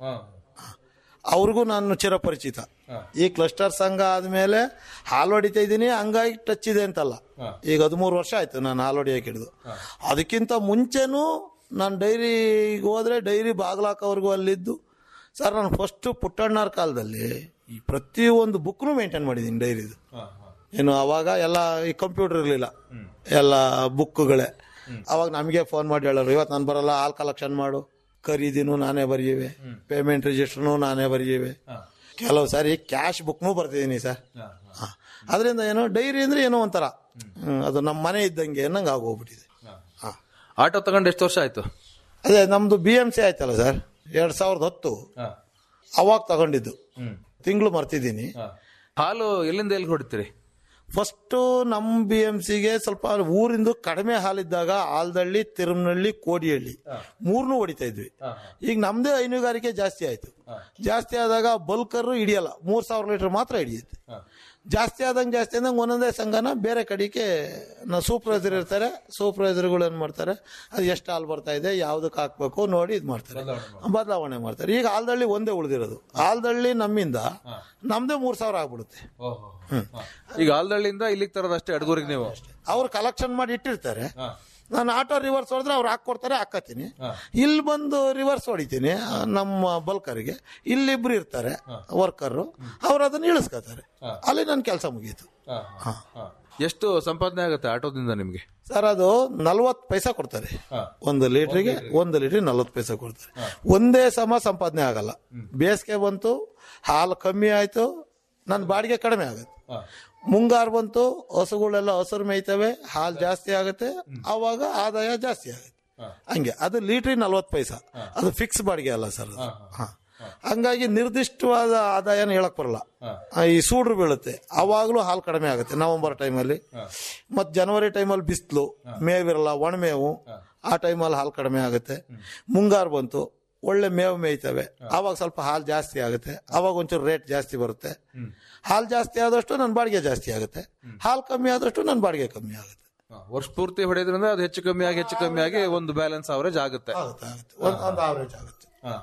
ಅವ್ರಿಗೂ ನಾನು ಚಿರಪರಿಚಿತ ಈ ಕ್ಲಸ್ಟರ್ ಸಂಘ ಆದ್ಮೇಲೆ ಹಾಲು ಹೊಡಿತಾ ಇದ್ದೀನಿ ಹಂಗಾಗಿ ಟಚ್ ಇದೆ ಅಂತಲ್ಲ ಈಗ ಹದಿಮೂರು ವರ್ಷ ಆಯ್ತು ನಾನು ಹಾಲು ಹೊಡಿಯಕ್ಕೆ ಹಿಡಿದು ಅದಕ್ಕಿಂತ ಮುಂಚೆನೂ ನಾನು ಡೈರಿಗೆ ಹೋದ್ರೆ ಡೈರಿ ಬಾಗ್ಲಾಕವ್ರಿಗೂ ಅಲ್ಲಿದ್ದು ಸರ್ ನಾನು ಫಸ್ಟ್ ಪುಟ್ಟಣ್ಣವ್ರ ಕಾಲದಲ್ಲಿ ಈ ಪ್ರತಿಯೊಂದು ಬುಕ್ನು ಮೇಂಟೈನ್ ಮಾಡಿದ್ದೀನಿ ಡೈರಿದು ಏನು ಅವಾಗ ಎಲ್ಲ ಈ ಕಂಪ್ಯೂಟರ್ ಇರಲಿಲ್ಲ ಎಲ್ಲ ಬುಕ್ಗಳೇ ಅವಾಗ ನಮಗೆ ಫೋನ್ ಮಾಡಿ ಹೇಳೋರು ಇವತ್ತು ನಾನು ಬರಲ್ಲ ಹಾಲ್ ಕಲೆಕ್ಷನ್ ಮಾಡು ಖರೀದಿನೂ ನಾನೇ ಬರೆಯುವೆ ಪೇಮೆಂಟ್ ರಿಜಿಸ್ಟರ್ನು ನಾನೇ ಬರೆಯುವೆ ಕೆಲವು ಸಾರಿ ಕ್ಯಾಶ್ ಬುಕ್ನು ಬರ್ತಿದ್ದೀನಿ ಸರ್ ಅದರಿಂದ ಏನೋ ಡೈರಿ ಅಂದ್ರೆ ಏನೋ ಒಂಥರ ಹ್ಮ್, ಅದು ನಮ್ಮ ಮನೆ ಇದ್ದಂಗೆ ಅನ್ನಂಗೆ ಆಗೋಗ್ಬಿಟ್ಟಿದೆ ಹಾಂ ಆಟೋ ತಗೊಂಡು ಎಷ್ಟು ವರ್ಷ ಆಯ್ತು ಅದೇ ನಮ್ದು ಬಿ ಎಂ ಸಿ ಆಯ್ತಲ್ಲ ಸರ್ ಎರಡ್ ಸಾವಿರದ ಹತ್ತು ಅವಾಗ ತಗೊಂಡಿದ್ದು ತಿಂಗಳು ಮರ್ತಿದ್ದೀನಿ ಹಾಲು ಎಲ್ಲಿಂದ ಎಲ್ಲಿ ಹೊಡಿತೀರಿ ಫಸ್ಟ್ ನಮ್ಮ ಬಿ ಎಂ ಸಿಗೆ ಸ್ವಲ್ಪ ಊರಿಂದು ಕಡಿಮೆ ಹಾಲಿದ್ದಾಗ ಆಲ್ದಳ್ಳಿ ತಿರುಮನಹಳ್ಳಿ ಕೋಡಿಹಳ್ಳಿ ಮೂರ್ನು ಹೊಡಿತಾ ಇದ್ವಿ ಈಗ ನಮ್ದೇ ಹೈನುಗಾರಿಕೆ ಜಾಸ್ತಿ ಆಯ್ತು ಜಾಸ್ತಿ ಆದಾಗ ಬಲ್ಕರು ಹಿಡಿಯಲ್ಲ ಮೂರ್ ಸಾವಿರ ಲೀಟರ್ ಮಾತ್ರ ಹಿಡಿಯುತ್ತೆ ಜಾಸ್ತಿ ಆದಂಗೆ ಜಾಸ್ತಿ ಆದಂಗೆ ಒಂದೊಂದೇ ಸಂಘನ ಬೇರೆ ಕಡೆಗೆ ನಾವು ಸೂಪರ್ವೈಸರ್ ಇರ್ತಾರೆ ಸೂಪರ್ವೈಸರ್ಗಳು ಏನು ಮಾಡ್ತಾರೆ ಅದು ಎಷ್ಟು ಹಾಲು ಬರ್ತಾ ಇದೆ ಯಾವ್ದಕ್ಕೆ ಹಾಕ್ಬೇಕು ನೋಡಿ ಇದು ಮಾಡ್ತಾರೆ ಬದಲಾವಣೆ ಮಾಡ್ತಾರೆ ಈಗ ಆಲ್ದಳ್ಳಿ ಒಂದೇ ಉಳಿದಿರೋದು ಆಲ್ದಳ್ಳಿ ನಮ್ಮಿಂದ ನಮ್ದೇ ಮೂರ್ ಸಾವಿರ ಆಗ್ಬಿಡುತ್ತೆ ಈಗ ಆಲ್ದಳ್ಳಿಯಿಂದ ಇಲ್ಲಿಗೆ ತರೋದಷ್ಟೇ ಅಡ್ಗೂರಿಗೆ ನೀವು ಅವ್ರು ಕಲೆಕ್ಷನ್ ಮಾಡಿ ಇಟ್ಟಿರ್ತಾರೆ ನಾನು ಆಟೋ ರಿವರ್ಸ್ ಹೊಡೆದ್ರೆ ಅವ್ರು ಹಾಕೊಡ್ತಾರೆ ಹಾಕತ್ತೀನಿ ಇಲ್ಲಿ ಬಂದು ರಿವರ್ಸ್ ಹೊಡಿತೀನಿ ಆ, ನಮ್ಮ ಬಲ್ಕರಿಗೆ ಇಲ್ಲಿಬ್ರು ಇರ್ತಾರೆ ವರ್ಕರ್ ಅವ್ರು ಅದನ್ನ ಇಳಿಸ್ಕೊತಾರೆ ಅಲ್ಲಿ ನನ್ನ ಕೆಲಸ ಮುಗೀತು ಎಷ್ಟು ಸಂಪಾದನೆ ಆಗುತ್ತೆ ಆಟೋದಿಂದ ನಿಮ್ಗೆ ಸರ್ ಅದು ನಲ್ವತ್ತು ಪೈಸಾ ಕೊಡ್ತಾರೆ ಒಂದು ಲೀಟ್ರಿಗೆ ಒಂದು ಲೀಟ್ರಿಗೆ ನಲ್ವತ್ತು ಪೈಸಾ ಕೊಡ್ತಾರೆ ಒಂದೇ ಸಮ ಸಂಪಾದನೆ ಆಗಲ್ಲ ಬೇಸಿಗೆ ಬಂತು ಹಾಲು ಕಮ್ಮಿ ಆಯ್ತು ನನ್ನ ಬಾಡಿಗೆ ಕಡಿಮೆ ಆಗುತ್ತೆ ಮುಂಗಾರು ಬಂತು ಹಸುಗಳೆಲ್ಲ ಹಸಿರು ಮೇಯ್ತವೆ ಹಾಲು ಜಾಸ್ತಿ ಆಗುತ್ತೆ ಅವಾಗ ಆದಾಯ ಜಾಸ್ತಿ ಆಗುತ್ತೆ ಹಂಗೆ ಅದು ಲೀಟ್ರಿಗೆ ನಲ್ವತ್ತು ಪೈಸಾ ಅದು ಫಿಕ್ಸ್ ಬಾಡಿಗೆ ಅಲ್ಲ ಸರ್ ಅದು ಹಾ ಹಂಗಾಗಿ ನಿರ್ದಿಷ್ಟವಾದ ಆದಾಯನ ಹೇಳಕ್ ಬರಲ್ಲ ಆ, ಈ ಸೂಡ್ರು ಬೀಳುತ್ತೆ ಅವಾಗಲೂ ಹಾಲು ಕಡಿಮೆ ಆಗುತ್ತೆ ನವೆಂಬರ್ ಟೈಮಲ್ಲಿ ಮತ್ ಜನವರಿ ಟೈಮಲ್ಲಿ ಬಿಸಿಲು ಮೇವಿರಲ್ಲ ಒಣಮೇವು ಆ ಟೈಮಲ್ಲಿ ಹಾಲು ಕಡಿಮೆ ಆಗುತ್ತೆ ಮುಂಗಾರು ಬಂತು ಒಳ್ಳೆ ಮೇವು ಮೇಯ್ತವೆ ಅವಾಗ ಸ್ವಲ್ಪ ಹಾಲು ಜಾಸ್ತಿ ಆಗುತ್ತೆ ಅವಾಗ ಒಂಚೂರು ರೇಟ್ ಜಾಸ್ತಿ ಬರುತ್ತೆ ಹಾಲು ಜಾಸ್ತಿ ಆದಷ್ಟು ನನ್ನ ಬಾಡಿಗೆ ಜಾಸ್ತಿ ಆಗುತ್ತೆ ಹಾಲು ಕಮ್ಮಿ ಆದಷ್ಟು ನನ್ನ ಬಾಡಿಗೆ ಕಮ್ಮಿ ಆಗುತ್ತೆ ವರ್ಷ ಪೂರ್ತಿ ಹೊಡೆಯೋದ್ರಿಂದ ಅದು ಹೆಚ್ಚು ಕಮ್ಮಿ ಆಗಿ ಹೆಚ್ಚು ಕಮ್ಮಿ ಆಗಿ ಒಂದು ಬ್ಯಾಲೆನ್ಸ್ ಅವರೇಜ್ ಆಗುತ್ತೆ ಆಗುತ್ತೆ ಆಗುತ್ತೆ ಒಂದು ಒಂದು ಆವರೇಜ್ ಆಗುತ್ತೆ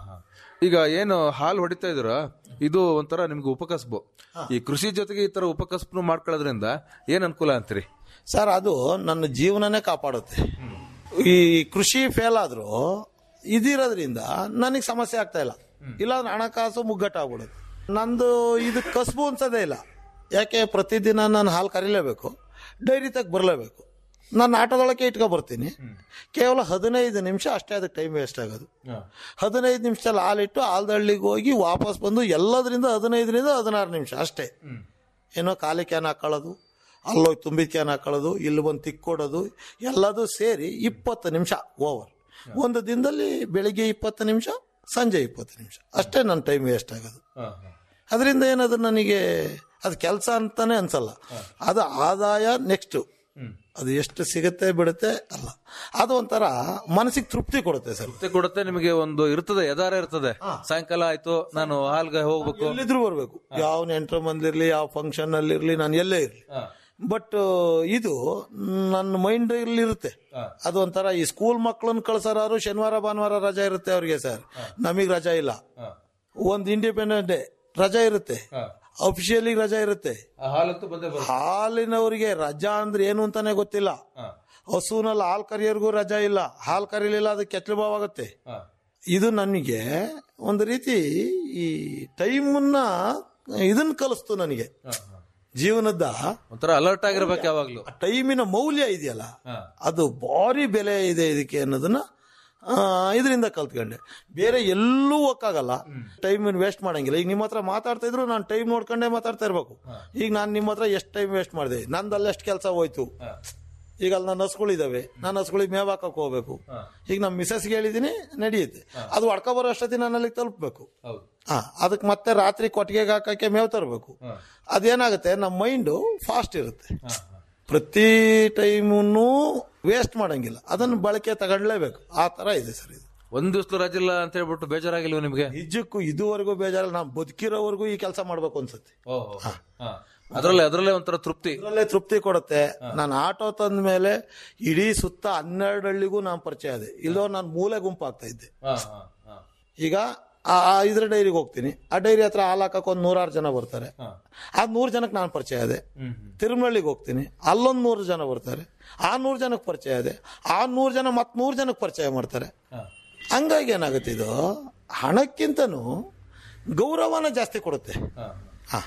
ಈಗ ಏನು ಹಾಲು ಹೊಡಿತಾ ಇದ್ರ ಇದು ಒಂಥರ ನಿಮ್ಗೆ ಉಪಕಸಬು ಈ ಕೃಷಿ ಜೊತೆಗೆ ಈ ತರ ಉಪಕಸಬು ಮಾಡ್ಕೊಳ್ಳೋದ್ರಿಂದ ಏನ್ ಅನುಕೂಲ ಅಂತೀರಿ ಸರ್ ಅದು ನನ್ನ ಜೀವನನೇ ಕಾಪಾಡುತ್ತೆ ಈ ಕೃಷಿ ಫೇಲ್ ಆದ್ರೂ ಇದಿರೋದ್ರಿಂದ ನನಗೆ ಸಮಸ್ಯೆ ಆಗ್ತಾ ಇಲ್ಲ ಇಲ್ಲಾಂದ್ರೆ ಹಣಕಾಸು ಮುಗ್ಗಟ್ಟಾಗ್ಬಿಡುತ್ತೆ ನಂದು ಇದು ಕಸಬು ಅನ್ಸೋದೇ ಇಲ್ಲ ಯಾಕೆ ಪ್ರತಿದಿನ ನಾನು ಹಾಲು ಕರೀಲೇಬೇಕು ಡೈರಿ ತಗ ಬರಲೇಬೇಕು ನಾನು ಆಟೋದೊಳಗೆ ಇಟ್ಕೊ ಬರ್ತೀನಿ ಕೇವಲ ಹದಿನೈದು ನಿಮಿಷ ಅಷ್ಟೇ ಅದಕ್ಕೆ ಟೈಮ್ ವೇಸ್ಟ್ ಆಗೋದು ಹದಿನೈದು ನಿಮಿಷದಲ್ಲಿ ಹಾಲಿಟ್ಟು ಹಾಲ್ದಳ್ಳಿಗೆ ಹೋಗಿ ವಾಪಸ್ ಬಂದು ಎಲ್ಲದರಿಂದ ಹದಿನೈದರಿಂದ ಹದಿನಾರು ನಿಮಿಷ ಅಷ್ಟೇ ಏನೋ ಖಾಲಿ ಕ್ಯಾನ್ ಹಾಕೊಳ್ಳೋದು ಅಲ್ಲೋಗಿ ತುಂಬಿದ ಕ್ಯಾನ್ ಹಾಕೊಳ್ಳೋದು ಇಲ್ಲಿ ಬಂದು ತಿಕ್ಕೊಡೋದು ಎಲ್ಲದೂ ಸೇರಿ ಇಪ್ಪತ್ತು ನಿಮಿಷ ಓವರ್ ಒಂದು ದಿನದಲ್ಲಿ ಬೆಳಿಗ್ಗೆ ಇಪ್ಪತ್ತು ನಿಮಿಷ ಸಂಜೆ ಇಪ್ಪತ್ತು ನಿಮಿಷ ಅಷ್ಟೇ ನನ್ನ ಟೈಮ್ ವೇಸ್ಟ್ ಆಗೋದು ಅದರಿಂದ ಏನದು ನನಗೆ ಅದು ಕೆಲಸ ಅಂತಾನೆ ಅನ್ಸಲ್ಲ ಅದು ಆದಾಯ ನೆಕ್ಸ್ಟ್ ಅದು ಎಷ್ಟು ಸಿಗುತ್ತೆ ಬಿಡುತ್ತೆ ಅಲ್ಲ ಅದು ಒಂಥರ ಮನಸ್ಸಿಗೆ ತೃಪ್ತಿ ಕೊಡುತ್ತೆ ಸರ್ ಮತ್ತೆ ಕೊಡುತ್ತೆ ನಿಮಗೆ ಒಂದು ಇರ್ತದೆ ಯದಾರ ಇರ್ತದೆ ಸಾಯಂಕಾಲ ಆಯ್ತು ನಾನು ಹಾಲ್ಗೆ ಹೋಗ್ಬೇಕು ಎಲ್ಲಿದ್ರು ಬರ್ಬೇಕು ಯಾವ ನೆಂಟರ ಮಂದಿರ್ಲಿ ಯಾವ ಫಂಕ್ಷನ್ ಅಲ್ಲಿ ಇರ್ಲಿ ನಾನು ಎಲ್ಲೇ ಇರ್ಲಿ ಬಟ್ ಇದು ನನ್ನ ಮೈಂಡ್ ಇಲ್ಲಿ ಇರುತ್ತೆ ಅದು ಒಂಥರ ಈ ಸ್ಕೂಲ್ ಮಕ್ಕಳನ್ನ ಕಳ್ಸೋರು ಶನಿವಾರ ಭಾನುವಾರ ರಜಾ ಇರುತ್ತೆ ಅವ್ರಿಗೆ ಸರ್ ನಮಗ್ ರಜಾ ಇಲ್ಲ ಒಂದು ಇಂಡಿಪೆಂಡೆಂಟ್ ಡೇ ರಜಾ ಇರುತ್ತೆ ಅಫಿಷಿಯಲಿ ರಜಾ ಇರುತ್ತೆ ಹಾಲಂತೂ ಬಂದೇ ಬರುತ್ತೆ ಹಾಲಿನವರಿಗೆ ರಜಾ ಅಂದ್ರೆ ಏನು ಅಂತಾನೆ ಗೊತ್ತಿಲ್ಲ ಹಸುನಲ್ಲಿ ಹಾಲು ಕರಿಯೋರ್ಗೂ ರಜಾ ಇಲ್ಲ ಹಾಲು ಕರೀಲಿಲ್ಲ ಅದಕ್ಕೆ ಕೆತ್ತಲು ಭಾವ ಆಗುತ್ತೆ ಇದು ನನಗೆ ಒಂದು ರೀತಿ ಈ ಟೈಮನ್ನ ಇದನ್ನ ಕಲಿಸ್ತು ನನಗೆ ಜೀವನದ ಒಂಥರ ಅಲರ್ಟ್ ಆಗಿರ್ಬೇಕು ಯಾವಾಗ್ಲೂ ಟೈಮಿನ ಮೌಲ್ಯ ಇದೆಯಲ್ಲ ಅದು ಭಾರಿ ಬೆಲೆ ಇದೆ ಇದಕ್ಕೆ ಅನ್ನೋದನ್ನ ಇದರಿಂದ ಕಲ್ತ್ಕೊಂಡೆ ಬೇರೆ ಎಲ್ಲೂ ಹೋಗಕ್ಕಾಗಲ್ಲ ಟೈಮ್ ವೇಸ್ಟ್ ಮಾಡಂಗಿಲ್ಲ ಈಗ ನಿಮ್ಮ ಹತ್ರ ಮಾತಾಡ್ತಾ ಇದ್ರು ನಾನು ಟೈಮ್ ನೋಡ್ಕೊಂಡೇ ಮಾತಾಡ್ತಾ ಇರ್ಬೇಕು ಈಗ ನಾನು ನಿಮ್ಮ ಹತ್ರ ಎಷ್ಟು ಟೈಮ್ ವೇಸ್ಟ್ ಮಾಡಿದೆ ನಂದಲ್ಲಿ ಎಷ್ಟು ಕೆಲಸ ಹೋಯ್ತು ಈಗ ಅಲ್ಲಿ ನನ್ನ ಹಸ್ಗಳಿದಾವೆ ನಾನು ಹಸ್ಗಳಿಗೆ ಮೇವ್ ಹಾಕಕ್ ಹೋಗ್ಬೇಕು ಈಗ ನಮ್ಮ ಮಿಸಸ್ಗೆ ಹೇಳಿದೀನಿ ನಡೆಯುತ್ತೆ ಅದು ಹೊಡ್ಕೊ ಬರೋ ಅಷ್ಟೊತ್ತಿ ನಾನು ಅಲ್ಲಿಗೆ ತಲುಪಬೇಕು ಹಾ ಅದಕ್ಕೆ ಮತ್ತೆ ರಾತ್ರಿ ಕೊಟ್ಟಿಗೆಗೆ ಹಾಕಕ್ಕೆ ಮೇವ್ ತರಬೇಕು ಅದೇನಾಗುತ್ತೆ ನಮ್ಮ ಮೈಂಡು ಫಾಸ್ಟ್ ಇರುತ್ತೆ ಪ್ರತಿ ಟೈಮನ್ನು ವೇಸ್ಟ್ ಮಾಡಂಗಿಲ್ಲ ಅದನ್ನು ಬಳಕೆ ತಗೊಳ್ಲೇಬೇಕು ಆ ತರ ಇದೆ ಸರ್ ಇದು ಒಂದ್ ದಿವಸ ರಜಿಲ್ಲ ಅಂತ ಹೇಳ್ಬಿಟ್ಟು ಬೇಜಾರಾಗಿಲ್ವ ನಿಮ್ಗೆ ನಿಜಕ್ಕೂ ಇದುವರೆಗೂ ಬೇಜಾರಲ್ಲ ನಾವು ಬದುಕಿರೋವರೆಗೂ ಈ ಕೆಲಸ ಮಾಡ್ಬೇಕು ಅನ್ಸುತ್ತೆ ಅದ್ರಲ್ಲೇ ಅದ್ರಲ್ಲೇ ಒಂಥರ ತೃಪ್ತಿ ಇದರಲ್ಲೇ ತೃಪ್ತಿ ಕೊಡುತ್ತೆ ನಾನು ಆಟೋ ತಂದ ಮೇಲೆ ಇಡೀ ಸುತ್ತ ಹನ್ನೆರಡು ಹಳ್ಳಿಗೂ ನಾನು ಪರಿಚಯ ಅದೆ ಇಲ್ಲೋ ನಾನು ಮೂಲೆ ಗುಂಪು ಆಗ್ತಾ ಇದ್ದೆ ಈಗ ಆ ಆ ಇದ್ರ ಡೈರಿಗೆ ಹೋಗ್ತೀನಿ ಆ ಡೈರಿ ಹತ್ರ ಹಾಲು ಹಾಕಕ್ಕೆ ಒಂದು ನೂರಾರು ಜನ ಬರ್ತಾರೆ ಆ ನೂರು ಜನಕ್ಕೆ ನಾನು ಪರಿಚಯ ಇದೆ ತಿರುಮಲಳ್ಳಿಗೆ ಹೋಗ್ತೀನಿ ಅಲ್ಲೊಂದು ನೂರು ಜನ ಬರ್ತಾರೆ ಆ ನೂರು ಜನಕ್ಕೆ ಪರಿಚಯ ಇದೆ ಆ ನೂರು ಜನ ಮತ್ ನೂರು ಜನಕ್ಕೆ ಪರಿಚಯ ಮಾಡ್ತಾರೆ ಹಂಗಾಗಿ ಏನಾಗುತ್ತೆ ಇದು ಹಣಕ್ಕಿಂತನೂ ಗೌರವನ ಜಾಸ್ತಿ ಕೊಡುತ್ತೆ ಹಾ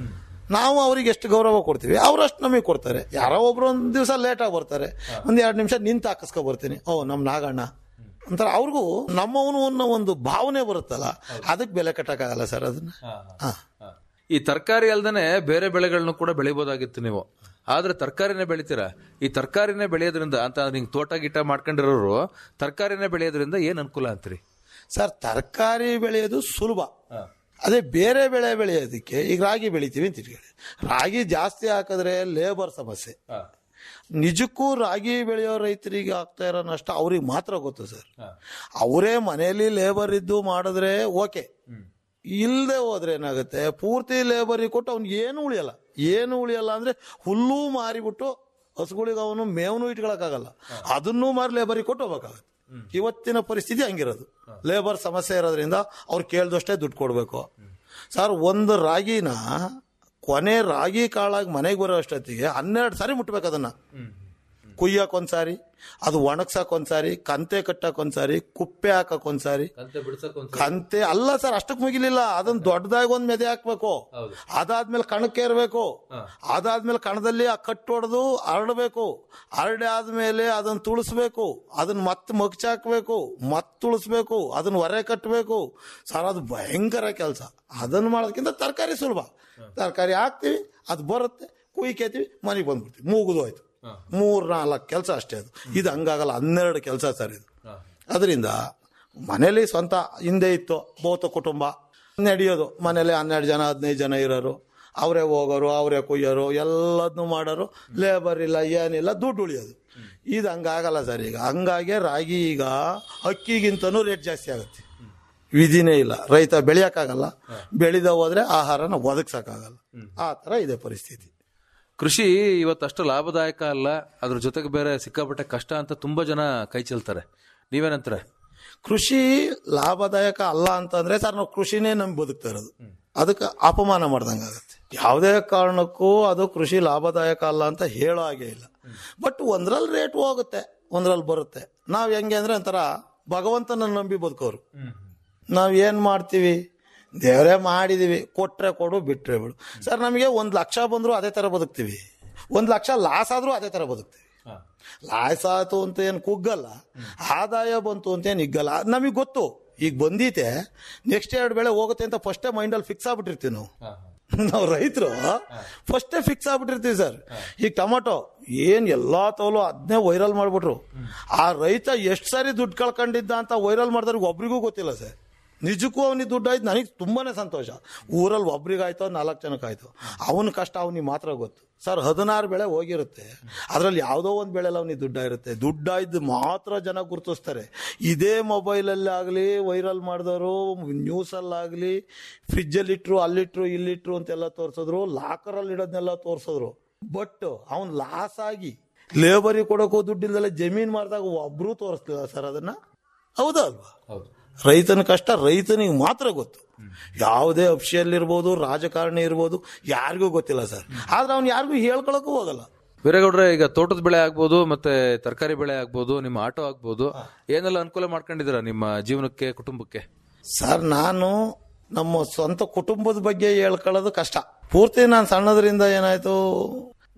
ನಾವು ಅವ್ರಿಗೆ ಎಷ್ಟು ಗೌರವ ಕೊಡ್ತೀವಿ ಅವ್ರಷ್ಟು ನಮಗೆ ಕೊಡ್ತಾರೆ ಯಾರೋ ಒಬ್ರು ಒಂದು ದಿವಸ ಲೇಟಾಗಿ ಬರ್ತಾರೆ ಒಂದ್ ಎರಡು ನಿಮಿಷ ನಿಂತು ಹಾಕಿಸ್ಕೊ ಬರ್ತೀನಿ ಓ ನಮ್ಮ ನಾಗಣ್ಣ ಒಂಥರ ಅವ್ರಿಗೂ ನಮ್ಮವನು ಅನ್ನೋ ಒಂದು ಭಾವನೆ ಬರುತ್ತಲ್ಲ ಅದಕ್ಕೆ ಬೆಲೆ ಕಟ್ಟಕ್ಕಾಗಲ್ಲ ಸರ್ ಅದನ್ನ ಹಾ ಈ ತರಕಾರಿ ಅಲ್ದೇನೆ ಬೇರೆ ಬೆಳೆಗಳನ್ನು ಕೂಡ ಬೆಳಿಬೋದಾಗಿತ್ತು ನೀವು ಆದ್ರೆ ತರಕಾರಿನೇ ಬೆಳಿತೀರಾ ಈ ತರಕಾರಿನೇ ಬೆಳೆಯೋದ್ರಿಂದ ಅಂತ ನಿಂಗೆ ತೋಟ ಗಿಟ ಮಾಡ್ಕೊಂಡಿರೋರು ತರಕಾರಿನೇ ಬೆಳೆಯೋದ್ರಿಂದ ಏನ್ ಅನುಕೂಲ ಅಂತೀರಿ ಸರ್ ತರಕಾರಿ ಬೆಳೆಯೋದು ಸುಲಭ ಅದೇ ಬೇರೆ ಬೆಳೆ ಬೆಳೆಯೋದಕ್ಕೆ ಈಗ ರಾಗಿ ಬೆಳಿತೀವಿ ಅಂತ ಇಟ್ಕೊಳ್ಳಿ ರಾಗಿ ಜಾಸ್ತಿ ಹಾಕಿದ್ರೆ ಲೇಬರ್ ಸಮಸ್ಯೆ ನಿಜಕ್ಕೂ ರಾಗಿ ಬೆಳೆಯೋ ರೈತರಿಗೆ ಆಗ್ತಾ ಇರೋ ನಷ್ಟ ಅವ್ರಿಗೆ ಮಾತ್ರ ಗೊತ್ತು ಸರ್ ಅವರೇ ಮನೆಯಲ್ಲಿ ಲೇಬರ್ ಇದ್ದು ಮಾಡಿದ್ರೆ ಓಕೆ ಇಲ್ಲದೆ ಹೋದ್ರೆ ಏನಾಗುತ್ತೆ ಪೂರ್ತಿ ಲೇಬರಿಗೆ ಕೊಟ್ಟು ಅವ್ನಿಗೆ ಏನು ಉಳಿಯಲ್ಲ ಏನು ಉಳಿಯಲ್ಲ ಅಂದ್ರೆ ಹುಲ್ಲು ಮಾರಿಬಿಟ್ಟು ಹಸುಗಳಿಗೆ ಅವನು ಮೇವನು ಇಟ್ಕೊಳಕ್ಕಾಗಲ್ಲ ಅದನ್ನೂ ಮಾರಿ ಲೇಬರಿಗೆ ಕೊಟ್ಟು ಹೋಗ್ಬೇಕಾಗತ್ತೆ ಇವತ್ತಿನ ಪರಿಸ್ಥಿತಿ ಹಂಗಿರೋದು ಲೇಬರ್ ಸಮಸ್ಯೆ ಇರೋದ್ರಿಂದ ಅವ್ರು ಕೇಳ್ದಷ್ಟೇ ದುಡ್ಡು ಕೊಡಬೇಕು ಸರ್ ಒಂದು ರಾಗಿನ ಕೊನೆ ರಾಗಿ ಕಾಳಾಗಿ ಮನೆಗೆ ಬರೋ ಅಷ್ಟೊತ್ತಿಗೆ ಹನ್ನೆರಡು ಸಾರಿ ಮುಟ್ಬೇಕು ಅದನ್ನ ಕುಯ್ಯಕ್ ಒಂದ್ಸಾರಿ ಅದು ಒಣಗ್ಸಕ್ ಒಂದ್ಸಾರಿ ಕಂತೆ ಕಟ್ಟಕ್ ಒಂದ್ಸಾರಿ ಕುಪ್ಪೆ ಹಾಕಕ್ ಒಂದ್ಸಾರಿ ಕಂತೆ ಅಲ್ಲ ಸರ್ ಅಷ್ಟಕ್ಕೆ ಮುಗಿಲಿಲ್ಲ ಅದನ್ನ ದೊಡ್ಡದಾಗಿ ಒಂದ್ ಮೆದೆ ಹಾಕ್ಬೇಕು ಅದಾದ್ಮೇಲೆ ಕಣಕ್ಕೆ ಇರ್ಬೇಕು ಅದಾದ್ಮೇಲೆ ಕಣದಲ್ಲಿ ಆ ಕಟ್ಟು ಹೊಡೆದು ಹರಡ್ಬೇಕು ಹರಡಿ ಆದ್ಮೇಲೆ ಅದನ್ನ ತುಳಿಸ್ಬೇಕು ಅದನ್ನ ಮತ್ತೆ ಮಗ್ಚಾಕ್ಬೇಕು ಮತ್ ತುಳಿಸ್ಬೇಕು ಅದನ್ನ ಹೊರೆ ಕಟ್ಟಬೇಕು ಸರ್ ಅದು ಭಯಂಕರ ಕೆಲಸ ಅದನ್ನ ಮಾಡೋದಕ್ಕಿಂತ ತರಕಾರಿ ಸುಲಭ ತರಕಾರಿ ಹಾಕ್ತಿವಿ ಅದು ಬರುತ್ತೆ ಕುಯ್ಕೇತೀವಿ ಮನೆಗೆ ಬಂದ್ಬಿಡ್ತೀವಿ ಮೂಗುದು ಆಯ್ತು ಮೂರ್ ನಾಲ್ಕು ಕೆಲಸ ಅಷ್ಟೇ ಅದು ಇದು ಹಂಗಾಗಲ್ಲ ಹನ್ನೆರಡು ಕೆಲಸ ಸರ್ ಇದು ಅದರಿಂದ ಮನೇಲಿ ಸ್ವಂತ ಹಿಂದೆ ಇತ್ತು ಬಹುತ ಕುಟುಂಬ ನಡೆಯೋದು ಮನೇಲಿ ಹನ್ನೆರಡು ಜನ ಹದಿನೈದು ಜನ ಇರೋರು ಅವರೇ ಹೋಗೋರು ಅವರೇ ಕುಯ್ಯೋರು ಎಲ್ಲದನ್ನು ಮಾಡೋರು ಲೇಬರ್ ಇಲ್ಲ ಏನಿಲ್ಲ ದುಡ್ಡು ಉಳಿಯೋದು ಇದು ಹಂಗಾಗಲ್ಲ ಸರ್ ಈಗ ಹಂಗಾಗಿ ರಾಗಿ ಈಗ ಅಕ್ಕಿಗಿಂತನೂ ರೇಟ್ ಜಾಸ್ತಿ ಆಗುತ್ತೆ ವಿಧಿನೇ ಇಲ್ಲ ರೈತ ಬೆಳೆಯಕ್ಕಾಗಲ್ಲ ಬೆಳೆದ ಹೋದ್ರೆ ಆಹಾರನ ಒದಗಿಸಕ್ಕಾಗಲ್ಲ ಆ ತರ ಇದೆ ಪರಿಸ್ಥಿತಿ ಕೃಷಿ ಇವತ್ತಷ್ಟು ಲಾಭದಾಯಕ ಅಲ್ಲ ಅದ್ರ ಜೊತೆಗೆ ಬೇರೆ ಸಿಕ್ಕಾಪಟ್ಟೆ ಕಷ್ಟ ಅಂತ ತುಂಬಾ ಜನ ಕೈ ಚೆಲ್ತಾರೆ ನೀವೇನಂತಾರೆ ಕೃಷಿ ಲಾಭದಾಯಕ ಅಲ್ಲ ಅಂತಂದ್ರೆ ಸರ್ ನಾವು ಕೃಷಿನೇ ನಮ್ಗೆ ಬದುಕ್ತಾ ಇರೋದು ಅದಕ್ಕೆ ಅಪಮಾನ ಮಾಡ್ದಂಗೆ ಆಗುತ್ತೆ ಯಾವುದೇ ಕಾರಣಕ್ಕೂ ಅದು ಕೃಷಿ ಲಾಭದಾಯಕ ಅಲ್ಲ ಅಂತ ಹೇಳೋ ಹಾಗೆ ಇಲ್ಲ ಬಟ್ ಒಂದ್ರಲ್ಲಿ ರೇಟ್ ಹೋಗುತ್ತೆ ಒಂದ್ರಲ್ಲಿ ಬರುತ್ತೆ ನಾವ್ ಹೆಂಗೆ ಅಂದ್ರೆ ಒಂಥರ ಭಗವಂತನ ನಂಬಿ ಬದುಕೋರು ನಾವ್ ಏನ್ ಮಾಡ್ತೀವಿ ದೇವರೇ ಮಾಡಿದೀವಿ ಕೊಟ್ರೆ ಕೊಡು ಬಿಟ್ರೆ ಬಿಡು ಸರ್ ನಮಗೆ ಒಂದ್ ಲಕ್ಷ ಬಂದ್ರು ಅದೇ ತರ ಬದುಕ್ತೀವಿ ಒಂದ್ ಲಕ್ಷ ಲಾಸ್ ಆದ್ರೂ ಅದೇ ತರ ಬದುಕ್ತೀವಿ ಲಾಸ್ ಆಯ್ತು ಅಂತ ಏನ್ ಕುಗ್ಗಲ್ಲ ಆದಾಯ ಬಂತು ಅಂತ ಏನ್ ಇಗ್ಗಲ್ಲ ನಮಗೆ ಗೊತ್ತು ಈಗ ಬಂದೀತೆ ನೆಕ್ಸ್ಟ್ ಎರಡು ಬೆಳೆ ಹೋಗುತ್ತೆ ಅಂತ ಫಸ್ಟೇ ಮೈಂಡಲ್ಲಿ ಫಿಕ್ಸ್ ಆಗ್ಬಿಟ್ಟಿರ್ತೀವಿ ನಾವು ನಾವು ರೈತರು ಫಸ್ಟೇ ಫಿಕ್ಸ್ ಆಗ್ಬಿಟ್ಟಿರ್ತೀವಿ ಸರ್ ಈಗ ಟೊಮೊಟೊ ಏನ್ ಎಲ್ಲಾ ತೋಲು ಅದನ್ನೇ ವೈರಲ್ ಮಾಡ್ಬಿಟ್ರು ಆ ರೈತ ಎಷ್ಟು ಸಾರಿ ದುಡ್ಡು ಕಳ್ಕೊಂಡಿದ್ದ ಅಂತ ವೈರಲ್ ಮಾಡಿದ್ರೆ ಒಬ್ರಿಗೂ ಗೊತ್ತಿಲ್ಲ ಸರ್ ನಿಜಕ್ಕೂ ಅವನಿಗೆ ದುಡ್ಡು ಆಯ್ತು ನನಗೆ ತುಂಬಾನೇ ಸಂತೋಷ ಊರಲ್ಲಿ ಒಬ್ರಿಗಾಯ್ತೋ ನಾಲ್ಕು ಜನಕ್ಕಾಯ್ತು ಅವನ ಕಷ್ಟ ಅವನಿಗೆ ಮಾತ್ರ ಗೊತ್ತು ಸರ್ ಹದಿನಾರು ಬೆಳೆ ಹೋಗಿರುತ್ತೆ ಅದರಲ್ಲಿ ಯಾವುದೋ ಒಂದು ಬೆಳೆಲ್ಲ ಅವನಿಗೆ ದುಡ್ಡಾಗಿರುತ್ತೆ ದುಡ್ಡಾಯ್ದು ಮಾತ್ರ ಜನ ಗುರುತಿಸ್ತಾರೆ ಇದೇ ಮೊಬೈಲಲ್ಲಿ ಆಗಲಿ ವೈರಲ್ ಮಾಡಿದವರು ನ್ಯೂಸಲ್ಲಾಗಲಿ ಫ್ರಿಜ್ಜಲ್ಲಿ ಇಟ್ರು ಅಲ್ಲಿಟ್ರು ಇಲ್ಲಿಟ್ರು ಅಂತೆಲ್ಲ ತೋರಿಸಿದ್ರು ಲಾಕರಲ್ಲಿ ಇಡೋದನ್ನೆಲ್ಲ ತೋರಿಸಿದ್ರು ಬಟ್ ಅವನ್ ಲಾಸ್ ಆಗಿ ಲೇಬರಿಗೆ ಕೊಡೋಕ್ಕೂ ದುಡ್ಡಿಲ್ದಲ್ಲ ಜಮೀನ್ ಮಾರಿದಾಗ ಒಬ್ರು ತೋರಿಸ್ತಿಲ್ಲ ಸರ್ ಅದನ್ನ ಹೌದಾ ಅಲ್ವಾ ರೈತನ ಕಷ್ಟ ರೈತನಿಗೆ ಮಾತ್ರ ಗೊತ್ತು ಯಾವುದೇ ಅಫಿಷಿಯಲ್ ರಾಜಕಾರಣಿ ಇರ್ಬೋದು ಯಾರಿಗೂ ಗೊತ್ತಿಲ್ಲ ಸರ್ ಆದ್ರೆ ಅವ್ನು ಯಾರಿಗೂ ಹೇಳ್ಕೊಳಕ್ಕೂ ಹೋಗಲ್ಲ ವೀರೇಗೌಡ್ರೆ ಈಗ ತೋಟದ ಬೆಳೆ ಆಗ್ಬೋದು ಮತ್ತೆ ತರಕಾರಿ ಬೆಳೆ ಆಗ್ಬೋದು ನಿಮ್ಮ ಆಟೋ ಆಗ್ಬೋದು ಏನೆಲ್ಲ ಅನುಕೂಲ ಮಾಡ್ಕೊಂಡಿದ್ದೀರಾ ನಿಮ್ಮ ಜೀವನಕ್ಕೆ ಕುಟುಂಬಕ್ಕೆ ಸರ್ ನಾನು ನಮ್ಮ ಸ್ವಂತ ಕುಟುಂಬದ ಬಗ್ಗೆ ಹೇಳ್ಕೊಳ್ಳೋದು ಕಷ್ಟ ಪೂರ್ತಿ ನಾನು ಸಣ್ಣದ್ರಿಂದ ಏನಾಯ್ತು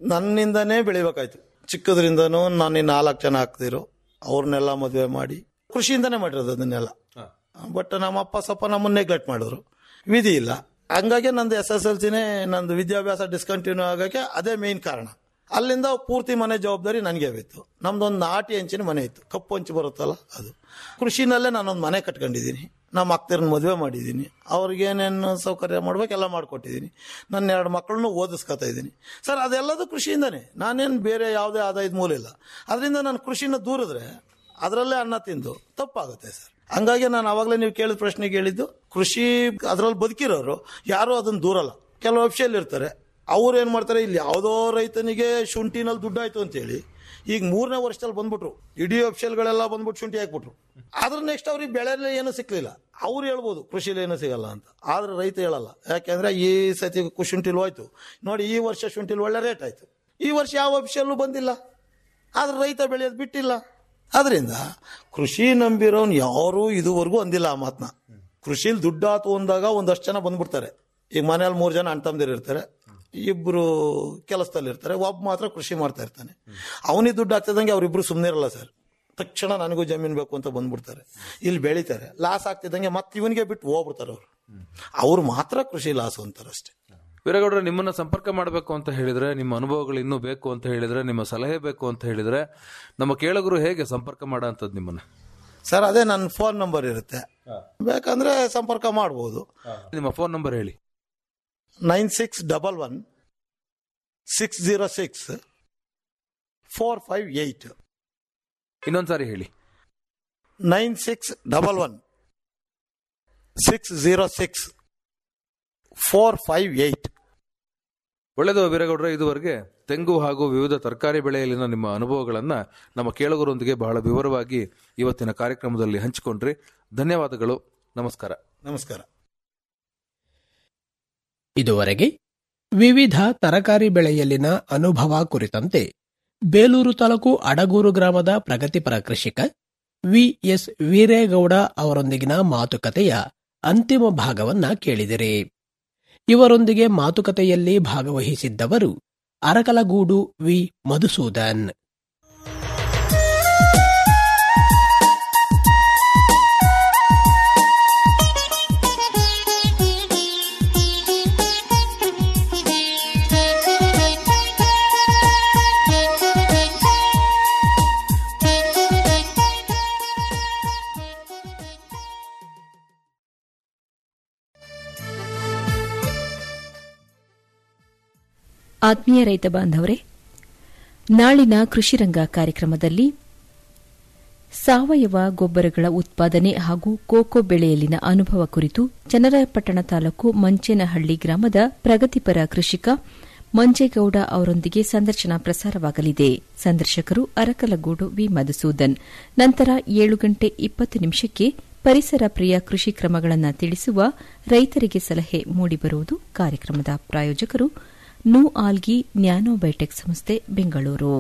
ನನ್ನಿಂದನೇ ಬೆಳಿಬೇಕಾಯ್ತು ಚಿಕ್ಕದ್ರಿಂದನೂ ನಾನು ನಾಲ್ಕು ಜನ ಹಾಕ್ತಿರೋ ಅವ್ರನ್ನೆಲ್ಲ ಮದುವೆ ಮಾಡಿ ಕೃಷಿಯಿಂದನೇ ಮಾಡಿರೋದು ಅದನ್ನೆಲ್ಲ ಬಟ್ ನಮ್ಮ ಅಪ್ಪ ಸ್ವಲ್ಪ ನಮ್ಮನ್ನ ನೆಗ್ಲೆಕ್ಟ್ ಮಾಡಿದ್ರು ವಿಧಿ ಇಲ್ಲ ಹಂಗಾಗಿ ನಂದು ಎಸ್ ಎಸ್ ಎಲ್ ಸಿನೇ ನಂದು ವಿದ್ಯಾಭ್ಯಾಸ ಡಿಸ್ಕಂಟಿನ್ಯೂ ಆಗಕ್ಕೆ ಅದೇ ಮೇನ್ ಕಾರಣ ಅಲ್ಲಿಂದ ಪೂರ್ತಿ ಮನೆ ಜವಾಬ್ದಾರಿ ನನಗೆ ಬಿತ್ತು ನಮ್ದೊಂದು ನಾಟಿ ಹಂಚಿನ ಮನೆ ಇತ್ತು ಕಪ್ಪು ಹಂಚು ಬರುತ್ತಲ್ಲ ಅದು ಕೃಷಿನಲ್ಲೇ ನಾನೊಂದು ಮನೆ ಕಟ್ಕೊಂಡಿದ್ದೀನಿ ನಮ್ಮ ಅಕ್ತಿರನ್ನ ಮದುವೆ ಮಾಡಿದ್ದೀನಿ ಅವ್ರಿಗೆ ಏನೇನು ಸೌಕರ್ಯ ಮಾಡ್ಬೇಕೆಲ್ಲ ಮಾಡಿಕೊಟ್ಟಿದ್ದೀನಿ ನನ್ನ ಎರಡು ಮಕ್ಕಳನ್ನು ಓದಿಸ್ಕೊತಾ ಇದ್ದೀನಿ ಸರ್ ಅದೆಲ್ಲದೂ ಕೃಷಿಯಿಂದನೇ ನಾನೇನು ಬೇರೆ ಯಾವುದೇ ಆದಾಯದ ಮೂಲ ಇಲ್ಲ ಅದರಿಂದ ನಾನು ಕೃಷಿನ ದೂರಿದ್ರೆ ಅದರಲ್ಲೇ ಅನ್ನ ತಿಂದು ತಪ್ಪಾಗುತ್ತೆ ಸರ್ ಹಂಗಾಗಿ ನಾನು ಅವಾಗಲೇ ನೀವು ಕೇಳಿದ ಪ್ರಶ್ನೆಗೆ ಹೇಳಿದ್ದು ಕೃಷಿ ಅದರಲ್ಲಿ ಬದುಕಿರೋರು ಯಾರು ಅದನ್ನು ದೂರಲ್ಲ ಕೆಲವು ವಿಷಯಲ್ಲಿ ಇರ್ತಾರೆ ಅವ್ರು ಏನು ಮಾಡ್ತಾರೆ ಇಲ್ಲಿ ಯಾವುದೋ ರೈತನಿಗೆ ಶುಂಠಿನಲ್ಲಿ ದುಡ್ಡಾಯ್ತು ಅಂತೇಳಿ ಈಗ ಮೂರನೇ ವರ್ಷದಲ್ಲಿ ಬಂದ್ಬಿಟ್ರು ಇಡೀ ಅಫ್ಷಲ್ಗಳೆಲ್ಲ ಬಂದ್ಬಿಟ್ಟು ಶುಂಠಿ ಹಾಕ್ಬಿಟ್ರು ಆದ್ರೆ ನೆಕ್ಸ್ಟ್ ಅವ್ರಿಗೆ ಬೆಳೆಯಲ್ಲಿ ಏನೂ ಸಿಕ್ಲಿಲ್ಲ ಅವ್ರು ಹೇಳ್ಬೋದು ಕೃಷಿಲಿ ಏನೂ ಸಿಗಲ್ಲ ಅಂತ ಆದ್ರೆ ರೈತ ಹೇಳಲ್ಲ ಯಾಕೆಂದ್ರೆ ಈ ಸತಿ ಕು- ಶುಂಠಿಲಿ ಹೋಯ್ತು ನೋಡಿ ಈ ವರ್ಷ ಶುಂಠಿಲಿ ಒಳ್ಳೆ ರೇಟ್ ಆಯ್ತು ಈ ವರ್ಷ ಯಾವ ಅಫ್ಷಲ್ಲೂ ಬಂದಿಲ್ಲ ಆದ್ರೆ ರೈತ ಬೆಳೆಯೋದು ಬಿಟ್ಟಿಲ್ಲ ಅದರಿಂದ ಕೃಷಿ ನಂಬಿರೋನ್ ಯಾರೂ ಇದುವರೆಗೂ ಅಂದಿಲ್ಲ ಆ ಮಾತನ್ನ ಕೃಷಿಲಿ ದುಡ್ಡಾತು ಅಂದಾಗ ಒಂದಷ್ಟು ಜನ ಬಂದ್ಬಿಡ್ತಾರೆ ಈಗ ಮನೇಲಿ ಮೂರು ಜನ ಅಣ್ಣ ತಮ್ಮದಿರು ಇರ್ತಾರೆ ಇಬ್ರು ಕೆಲಸದಲ್ಲಿ ಇರ್ತಾರೆ ಒಬ್ಬ ಮಾತ್ರ ಕೃಷಿ ಮಾಡ್ತಾ ಇರ್ತಾನೆ ಅವನಿಗೆ ದುಡ್ಡು ಆಗ್ತಿದ್ದಂಗೆ ಅವ್ರಿಬ್ರು ಸುಮ್ಮನೆ ಇರಲ್ಲ ಸರ್ ತಕ್ಷಣ ನನಗೂ ಜಮೀನು ಬೇಕು ಅಂತ ಬಂದ್ಬಿಡ್ತಾರೆ ಇಲ್ಲಿ ಬೆಳಿತಾರೆ ಲಾಸ್ ಆಗ್ತಿದ್ದಂಗೆ ಮತ್ತೆ ಇವನಿಗೆ ಬಿಟ್ಟು ಹೋಗ್ಬಿಡ್ತಾರೆ ಅವರು ಅವ್ರು ಮಾತ್ರ ಕೃಷಿ ಲಾಸ್ ಅಂತಾರೆ ಅಷ್ಟೇ ವೀರಗೌಡ್ರೆ ನಿಮ್ಮನ್ನ ಸಂಪರ್ಕ ಮಾಡಬೇಕು ಅಂತ ಹೇಳಿದ್ರೆ ನಿಮ್ಮ ಅನುಭವಗಳು ಇನ್ನೂ ಬೇಕು ಅಂತ ಹೇಳಿದ್ರೆ ನಿಮ್ಮ ಸಲಹೆ ಬೇಕು ಅಂತ ಹೇಳಿದ್ರೆ ನಮ್ಮ ಕೇಳಗರು ಹೇಗೆ ಸಂಪರ್ಕ ಮಾಡೋ ಅಂಥದ್ದು ನಿಮ್ಮನ್ನ ಸರ್ ಅದೇ ನನ್ನ ಫೋನ್ ನಂಬರ್ ಇರುತ್ತೆ ಬೇಕಂದ್ರೆ ಸಂಪರ್ಕ ಮಾಡ್ಬೋದು ನಿಮ್ಮ ಫೋನ್ ನಂಬರ್ ಹೇಳಿ nine six double one six zero six four five eight ಇನ್ನೊಂದ್ಸಾರಿ ಹೇಳಿ nine six double one six zero six four five eight ಒಳ್ಳೆಯದು ವೀರಗೌಡ್ರೆ ಇದುವರೆಗೆ ತೆಂಗು ಹಾಗೂ ವಿವಿಧ ತರಕಾರಿ ಬೆಳೆಯಲ್ಲಿನ ನಿಮ್ಮ ಅನುಭವಗಳನ್ನ ನಮ್ಮ ಕೇಳುಗರೊಂದಿಗೆ ಬಹಳ ವಿವರವಾಗಿ ಇವತ್ತಿನ ಕಾರ್ಯಕ್ರಮದಲ್ಲಿ ಹಂಚಿಕೊಂಡ್ರಿ ಧನ್ಯವಾದಗಳು ನಮಸ್ಕಾರ ನಮಸ್ಕಾರ ಇದುವರೆಗೆ ವಿವಿಧ ತರಕಾರಿ ಬೆಳೆಯಲ್ಲಿನ ಅನುಭವ ಕುರಿತಂತೆ ಬೇಲೂರು ತಾಲೂಕು ಅಡಗೂರು ಗ್ರಾಮದ ಪ್ರಗತಿಪರ ಕೃಷಿಕ ವಿಎಸ್ ವೀರೇಗೌಡ ಅವರೊಂದಿಗಿನ ಮಾತುಕತೆಯ ಅಂತಿಮ ಭಾಗವನ್ನ ಕೇಳಿದಿರಿ ಇವರೊಂದಿಗೆ ಮಾತುಕತೆಯಲ್ಲಿ ಭಾಗವಹಿಸಿದ್ದವರು ಅರಕಲಗೂಡು ವಿ ಮಧುಸೂದನ್ ಆತ್ಮೀಯ ರೈತ ಬಾಂಧವರೇ ನಾಳಿನ ಕೃಷಿರಂಗ ಕಾರ್ಯಕ್ರಮದಲ್ಲಿ ಸಾವಯವ ಗೊಬ್ಬರಗಳ ಉತ್ಪಾದನೆ ಹಾಗೂ ಕೋಕೋ ಬೆಳೆಯಲ್ಲಿನ ಅನುಭವ ಕುರಿತು ಚನ್ನರಾಯಪಟ್ಟಣ ತಾಲೂಕು ಮಂಚೇನಹಳ್ಳಿ ಗ್ರಾಮದ ಪ್ರಗತಿಪರ ಕೃಷಿಕ ಮಂಜೇಗೌಡ ಅವರೊಂದಿಗೆ ಸಂದರ್ಶನ ಪ್ರಸಾರವಾಗಲಿದೆ ಸಂದರ್ಶಕರು ಅರಕಲಗೂಡು ವಿ ಮಧುಸೂದನ್ ನಂತರ ಏಳು ಗಂಟೆ ಇಪ್ಪತ್ತು ನಿಮಿಷಕ್ಕೆ ಪರಿಸರ ಪ್ರಿಯ ಕೃಷಿ ಕ್ರಮಗಳನ್ನು ತಿಳಿಸುವ ರೈತರಿಗೆ ಸಲಹೆ ಮೂಡಿಬರುವುದು ಕಾರ್ಯಕ್ರಮದ ಪ್ರಾಯೋಜಕರು ನು ಆಲ್ಗಿ ನ್ಯಾನೋಬಯೋಟೆಕ್ ಸಂಸ್ಥೆ ಬೆಂಗಳೂರು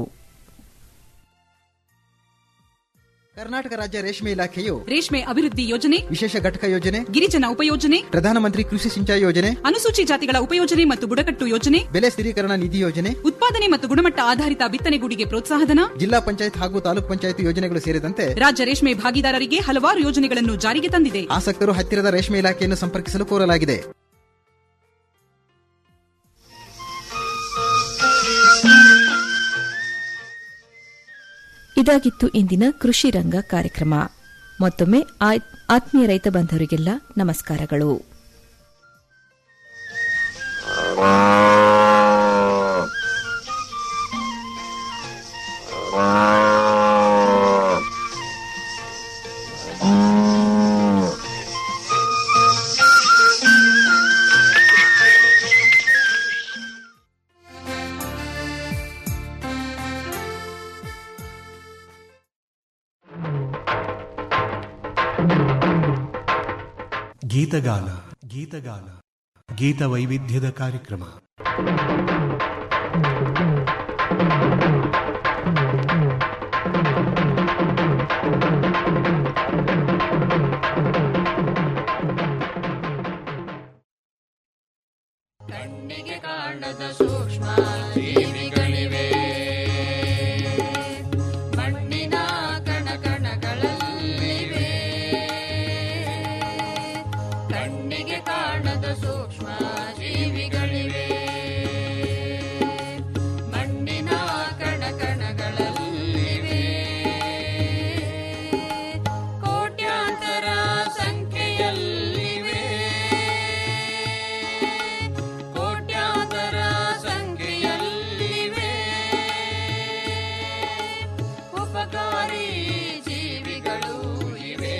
ಕರ್ನಾಟಕ ರಾಜ್ಯ ರೇಷ್ಮೆ ಇಲಾಖೆಯು ರೇಷ್ಮೆ ಅಭಿವೃದ್ಧಿ ಯೋಜನೆ ವಿಶೇಷ ಘಟಕ ಯೋಜನೆ ಗಿರಿಜನ ಉಪಯೋಜನೆ ಪ್ರಧಾನಮಂತ್ರಿ ಕೃಷಿ ಸಿಂಚಾಯಿ ಯೋಜನೆ ಅನುಸೂಚಿ ಜಾತಿಗಳ ಉಪಯೋಜನೆ ಮತ್ತು ಬುಡಕಟ್ಟು ಯೋಜನೆ ಬೆಲೆ ಸ್ಥಿರೀಕರಣ ನಿಧಿ ಯೋಜನೆ ಉತ್ಪಾದನೆ ಮತ್ತು ಗುಣಮಟ್ಟ ಆಧಾರಿತ ಬಿತ್ತನೆಗೂಡಿಗೆ ಪ್ರೋತ್ಸಾಹಧನ ಜಿಲ್ಲಾ ಪಂಚಾಯತ್ ಹಾಗೂ ತಾಲೂಕ್ ಪಂಚಾಯತ್ ಯೋಜನೆಗಳು ಸೇರಿದಂತೆ ರಾಜ್ಯ ರೇಷ್ಮೆ ಭಾಗಿದಾರರಿಗೆ ಹಲವಾರು ಯೋಜನೆಗಳನ್ನು ಜಾರಿಗೆ ತಂದಿದೆ ಆಸಕ್ತರು ಹತ್ತಿರದ ರೇಷ್ಮೆ ಇಲಾಖೆಯನ್ನು ಸಂಪರ್ಕಿಸಲು ಕೋರಲಾಗಿದೆ ಇದಾಗಿತ್ತು ಇಂದಿನ ಕೃಷಿ ರಂಗ ಕಾರ್ಯಕ್ರಮ ಮತ್ತೊಮ್ಮೆ ಆ- ಆತ್ಮೀಯ ರೈತ ಬಾಂಧವರಿಗೆಲ್ಲ ನಮಸ್ಕಾರಗಳು ಗೀತಗಾನ ಗೀತಗಾನ ಗೀತ ವೈವಿಧ್ಯದ ಕಾರ್ಯಕ್ರಮ ಕಣ್ಣಿಗೆ ಕಾಣದ ಸೂಕ್ಷ್ಮ ಜೀವಿಗಳಿವೆ ಮಣ್ಣಿನ ಕಣ ಕಣಗಳಲ್ಲಿ ಉಪಕಾರಿ ಜೀವಿಗಳು ಇವೆ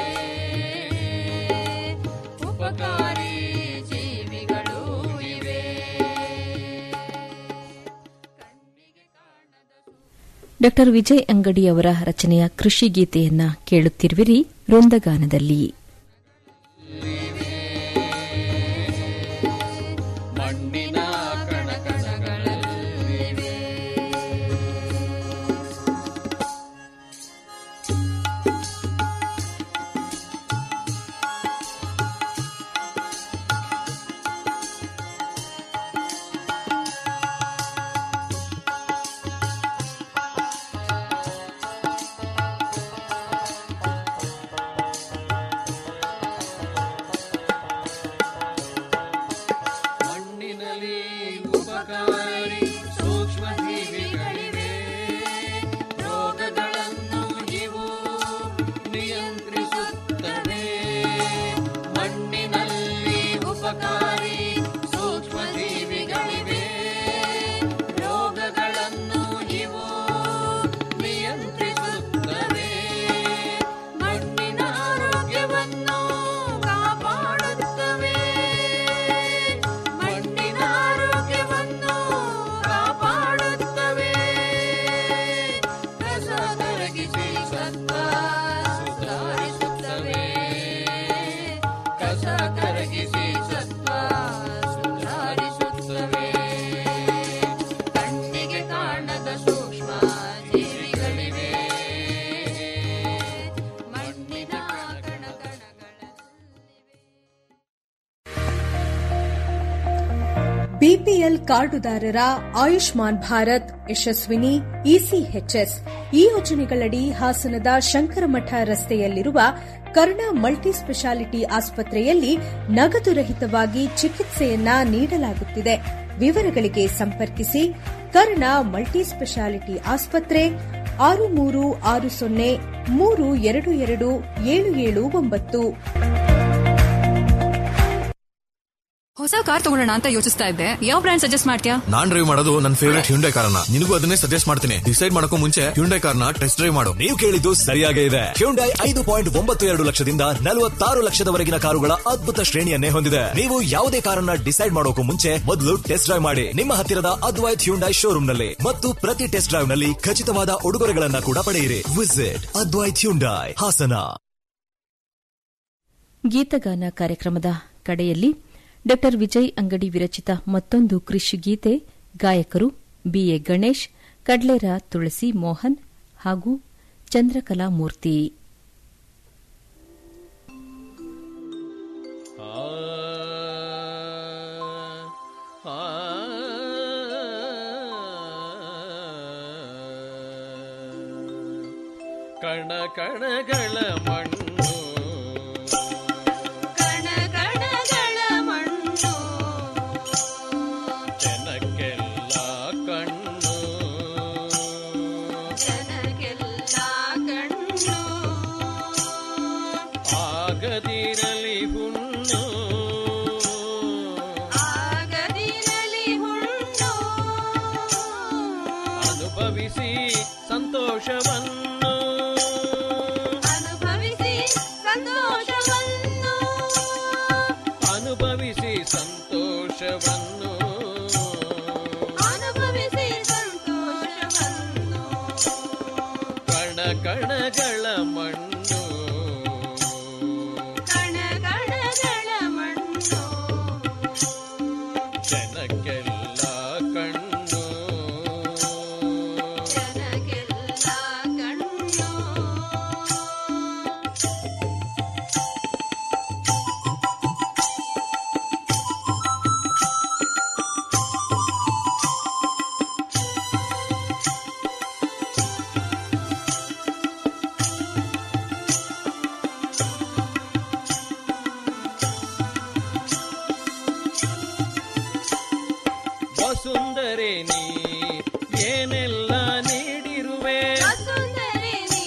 ಉಪಕಾರಿ ಜೀವಿಗಳು ಇವೆ ಡಾಕ್ಟರ್ ವಿಜಯ್ ಅಂಗಡಿ ಅವರ ರಚನೆಯ ಕೃಷಿ ಗೀತೆಯನ್ನ ಕೇಳುತ್ತಿರುವಿರಿ ವೃಂದಗಾನದಲ್ಲಿ ಮಣ್ಣಿನ ಕಣಕಣಗಳಲ್ಲಿವೆ ಮಣ್ಣಿನಲ್ಲಿ ಉಪಕಾರಿ ಸೂಕ್ಷ್ಮ ಜೀವಿಗಳಿವೆ ರೋಗಗಳನ್ನು ಇವು ನಿಯಂತ್ರಿಸುತ್ತವೆ ಮಣ್ಣಿನಲ್ಲಿ ಉಪಕಾರಿ ಸೂಕ್ಷ್ಮ ಜೀವಿಗಳಿವೆ ರೋಗಗಳನ್ನು ಇವು ನಿಯಂತ್ರಿಸುತ್ತವೆ ಮಣ್ಣಿನ ಆರೋಗ್ಯವನ್ನು ಕಾಪಾಡುತ್ತವೆ ಮಣ್ಣಿನ ಆರೋಗ್ಯವನ್ನು ಕಾಪಾಡುತ್ತವೆ ಕಸ ಕರಗಿಸಿ ಸತ್ವ ಸುಧಾರಿಸುತ್ತವೆ ಕಸ ಕರಗಿಸಿ ಸತ್ವ ಸುಧಾರಿಸುತ್ತವೆ ಕಣ್ಣಿಗೆ ಕಾಣದ ಸೂಕ್ಷ್ಮ ಜೀವಿಗಳಿವೆ ಮಣ್ಣಿನ ಕಣಕಣಗಳಲ್ಲಿ ಬಿಪಿಎಲ್ ಕಾರ್ಡುದಾರರ ಆಯುಷ್ಮಾನ್ ಭಾರತ್ ಯಶಸ್ವಿನಿ ಇಸಿಎಚ್ಎಸ್ ಈ ಯೋಜನೆಗಳಡಿ ಹಾಸನದ ಶಂಕರಮಠ ರಸ್ತೆಯಲ್ಲಿರುವ ಕರ್ಣ ಮಲ್ಟಿ ಸ್ಪೆಷಾಲಿಟಿ ಆಸ್ಪತ್ರೆಯಲ್ಲಿ ನಗದು ರಹಿತವಾಗಿ ಚಿಕಿತ್ಸೆಯನ್ನ ನೀಡಲಾಗುತ್ತಿದೆ ವಿವರಗಳಿಗೆ ಸಂಪರ್ಕಿಸಿ ಕರ್ಣ ಮಲ್ಟಿ ಸ್ಪೆಷಾಲಿಟಿ ಆಸ್ಪತ್ರೆ ಆರು ಮೂರು ಆರು ಸೊನ್ನೆ ಮೂರು ಎರಡು ಎರಡು ಏಳು ಏಳು ಒಂಬತ್ತು ಹೊಸ ಕಾರ್ ತಗೊಳ್ಳೋಣ ಅಂತ ಯೋಚಿಸ್ತಾ ಇದ್ದೆ ಯಾವ ಬ್ರ್ಯಾಂಡ್ ಸಜೆಸ್ಟ್ ಮಾಡ್ತೀಯಾ ನಾನ್ ಡ್ರೈವ್ ಮಾಡೋದು ನನ್ನ ಫೇವರೇಟ್ ಹ್ಯುಂಡೈ ಕಾರನ್ನ ನಿನಗೂ ಅದನ್ನೇ ಸಜೆಸ್ಟ್ ಮಾಡ್ತೀನಿ ಡಿಸೈಡ್ ಮಾಡಕ್ಕೂ ಮುಂಚೆ ಹ್ಯುಂಡೈ ಕಾರ್ನ ಟೆಸ್ಟ್ ಡ್ರೈವ್ ಮಾಡು ನೀವು ಕೇಳಿದ್ದು ಸರಿಯಾಗೇ ಇದೆ ಹ್ಯುಂಡೈ ಐದು ಪಾಯಿಂಟ್ ಒಂಬತ್ತು ಎರಡು ಲಕ್ಷದಿಂದ ನಲವತ್ತಾರು ಲಕ್ಷದವರೆಗಿನ ಕಾರುಗಳ ಅದ್ಭುತ ಶ್ರೇಣಿಯನ್ನೇ ಹೊಂದಿದೆ ನೀವು ಯಾವುದೇ ಕಾರನ್ನ ಡಿಸೈಡ್ ಮಾಡೋಕು ಮುಂಚೆ ಮೊದಲು ಟೆಸ್ಟ್ ಡ್ರೈವ್ ಮಾಡಿ ನಿಮ್ಮ ಹತ್ತಿರದ ಅದ್ವೈತ್ ಹ್ಯುಂಡೈ ಶೋರೂಮ್ ನಲ್ಲಿ ಮತ್ತು ಪ್ರತಿ ಟೆಸ್ಟ್ ಡ್ರೈವ್ ನಲ್ಲಿ ಖಚಿತವಾದ ಉಡುಗೊರೆಗಳನ್ನ ಕೂಡ ಪಡೆಯಿರಿ ವಿಸಿಟ್ ಅದ್ವೈತ್ ಹ್ಯುಂಡೈ ಹಾಸನ ಗೀತಗಾನ ಕಾರ್ಯಕ್ರಮದ ಕಡೆಯಲ್ಲಿ ಡಾಕ್ಟರ್ ವಿಜಯ್ ಅಂಗಡಿ ವಿರಚಿತ ಮತ್ತೊಂದು ಕೃಷಿ ಗೀತೆ ಗಾಯಕರು ಬಿಎ ಗಣೇಶ್ ಕಡ್ಲೇರ ತುಳಸಿ ಮೋಹನ್ ಹಾಗೂ ಚಂದ್ರಕಲಾ ಮೂರ್ತಿ ಕಣ ಕಣಗಳ ಮಣ್ಣು ಕಣ ಕಣಗಳ ಮಣ್ಣು ಜನಕ್ಕೆಲ್ಲ ಕಣ್ಣು ಜನಗೆಲ್ಲ ಕಣ್ಣು ಆಗದಿರಲಿ ಹುಣ್ಣು ಆಗದಿರಲಿ ಹುಣ್ಣು ಅನುಭವಿಸಿ ಸಂತೋಷವನ್ನು ಅನುಭವಿಸಿ ಸಂತೋಷವನ್ನು ಅನುಭವಿಸಿ ಸಂತೋಷವನ್ನು ಅನುಭವಿಸಿ ಸಂತೋಷವನ್ನು ಕಣ ಕಣಗಳ ಮಣ್ಣು ಕಣ ಕಣಗಳ ಮಣ್ಣು ಜನಕ್ಕೆಲ್ಲ ಕಣ್ಣು ಜನಗೆಲ್ಲ ಕಣ್ಣು ವಸುಂಧರೆ ನೀ ಏನೆಲ್ಲ ನೀಡಿರುವೆ ವಸುಂಧರೆ ನೀ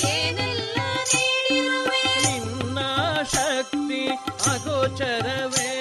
ಏನೆಲ್ಲ ನೀಡಿರುವೆ ನಿನ್ನ ಶಕ್ತಿ ಅಗೋಚರವೇ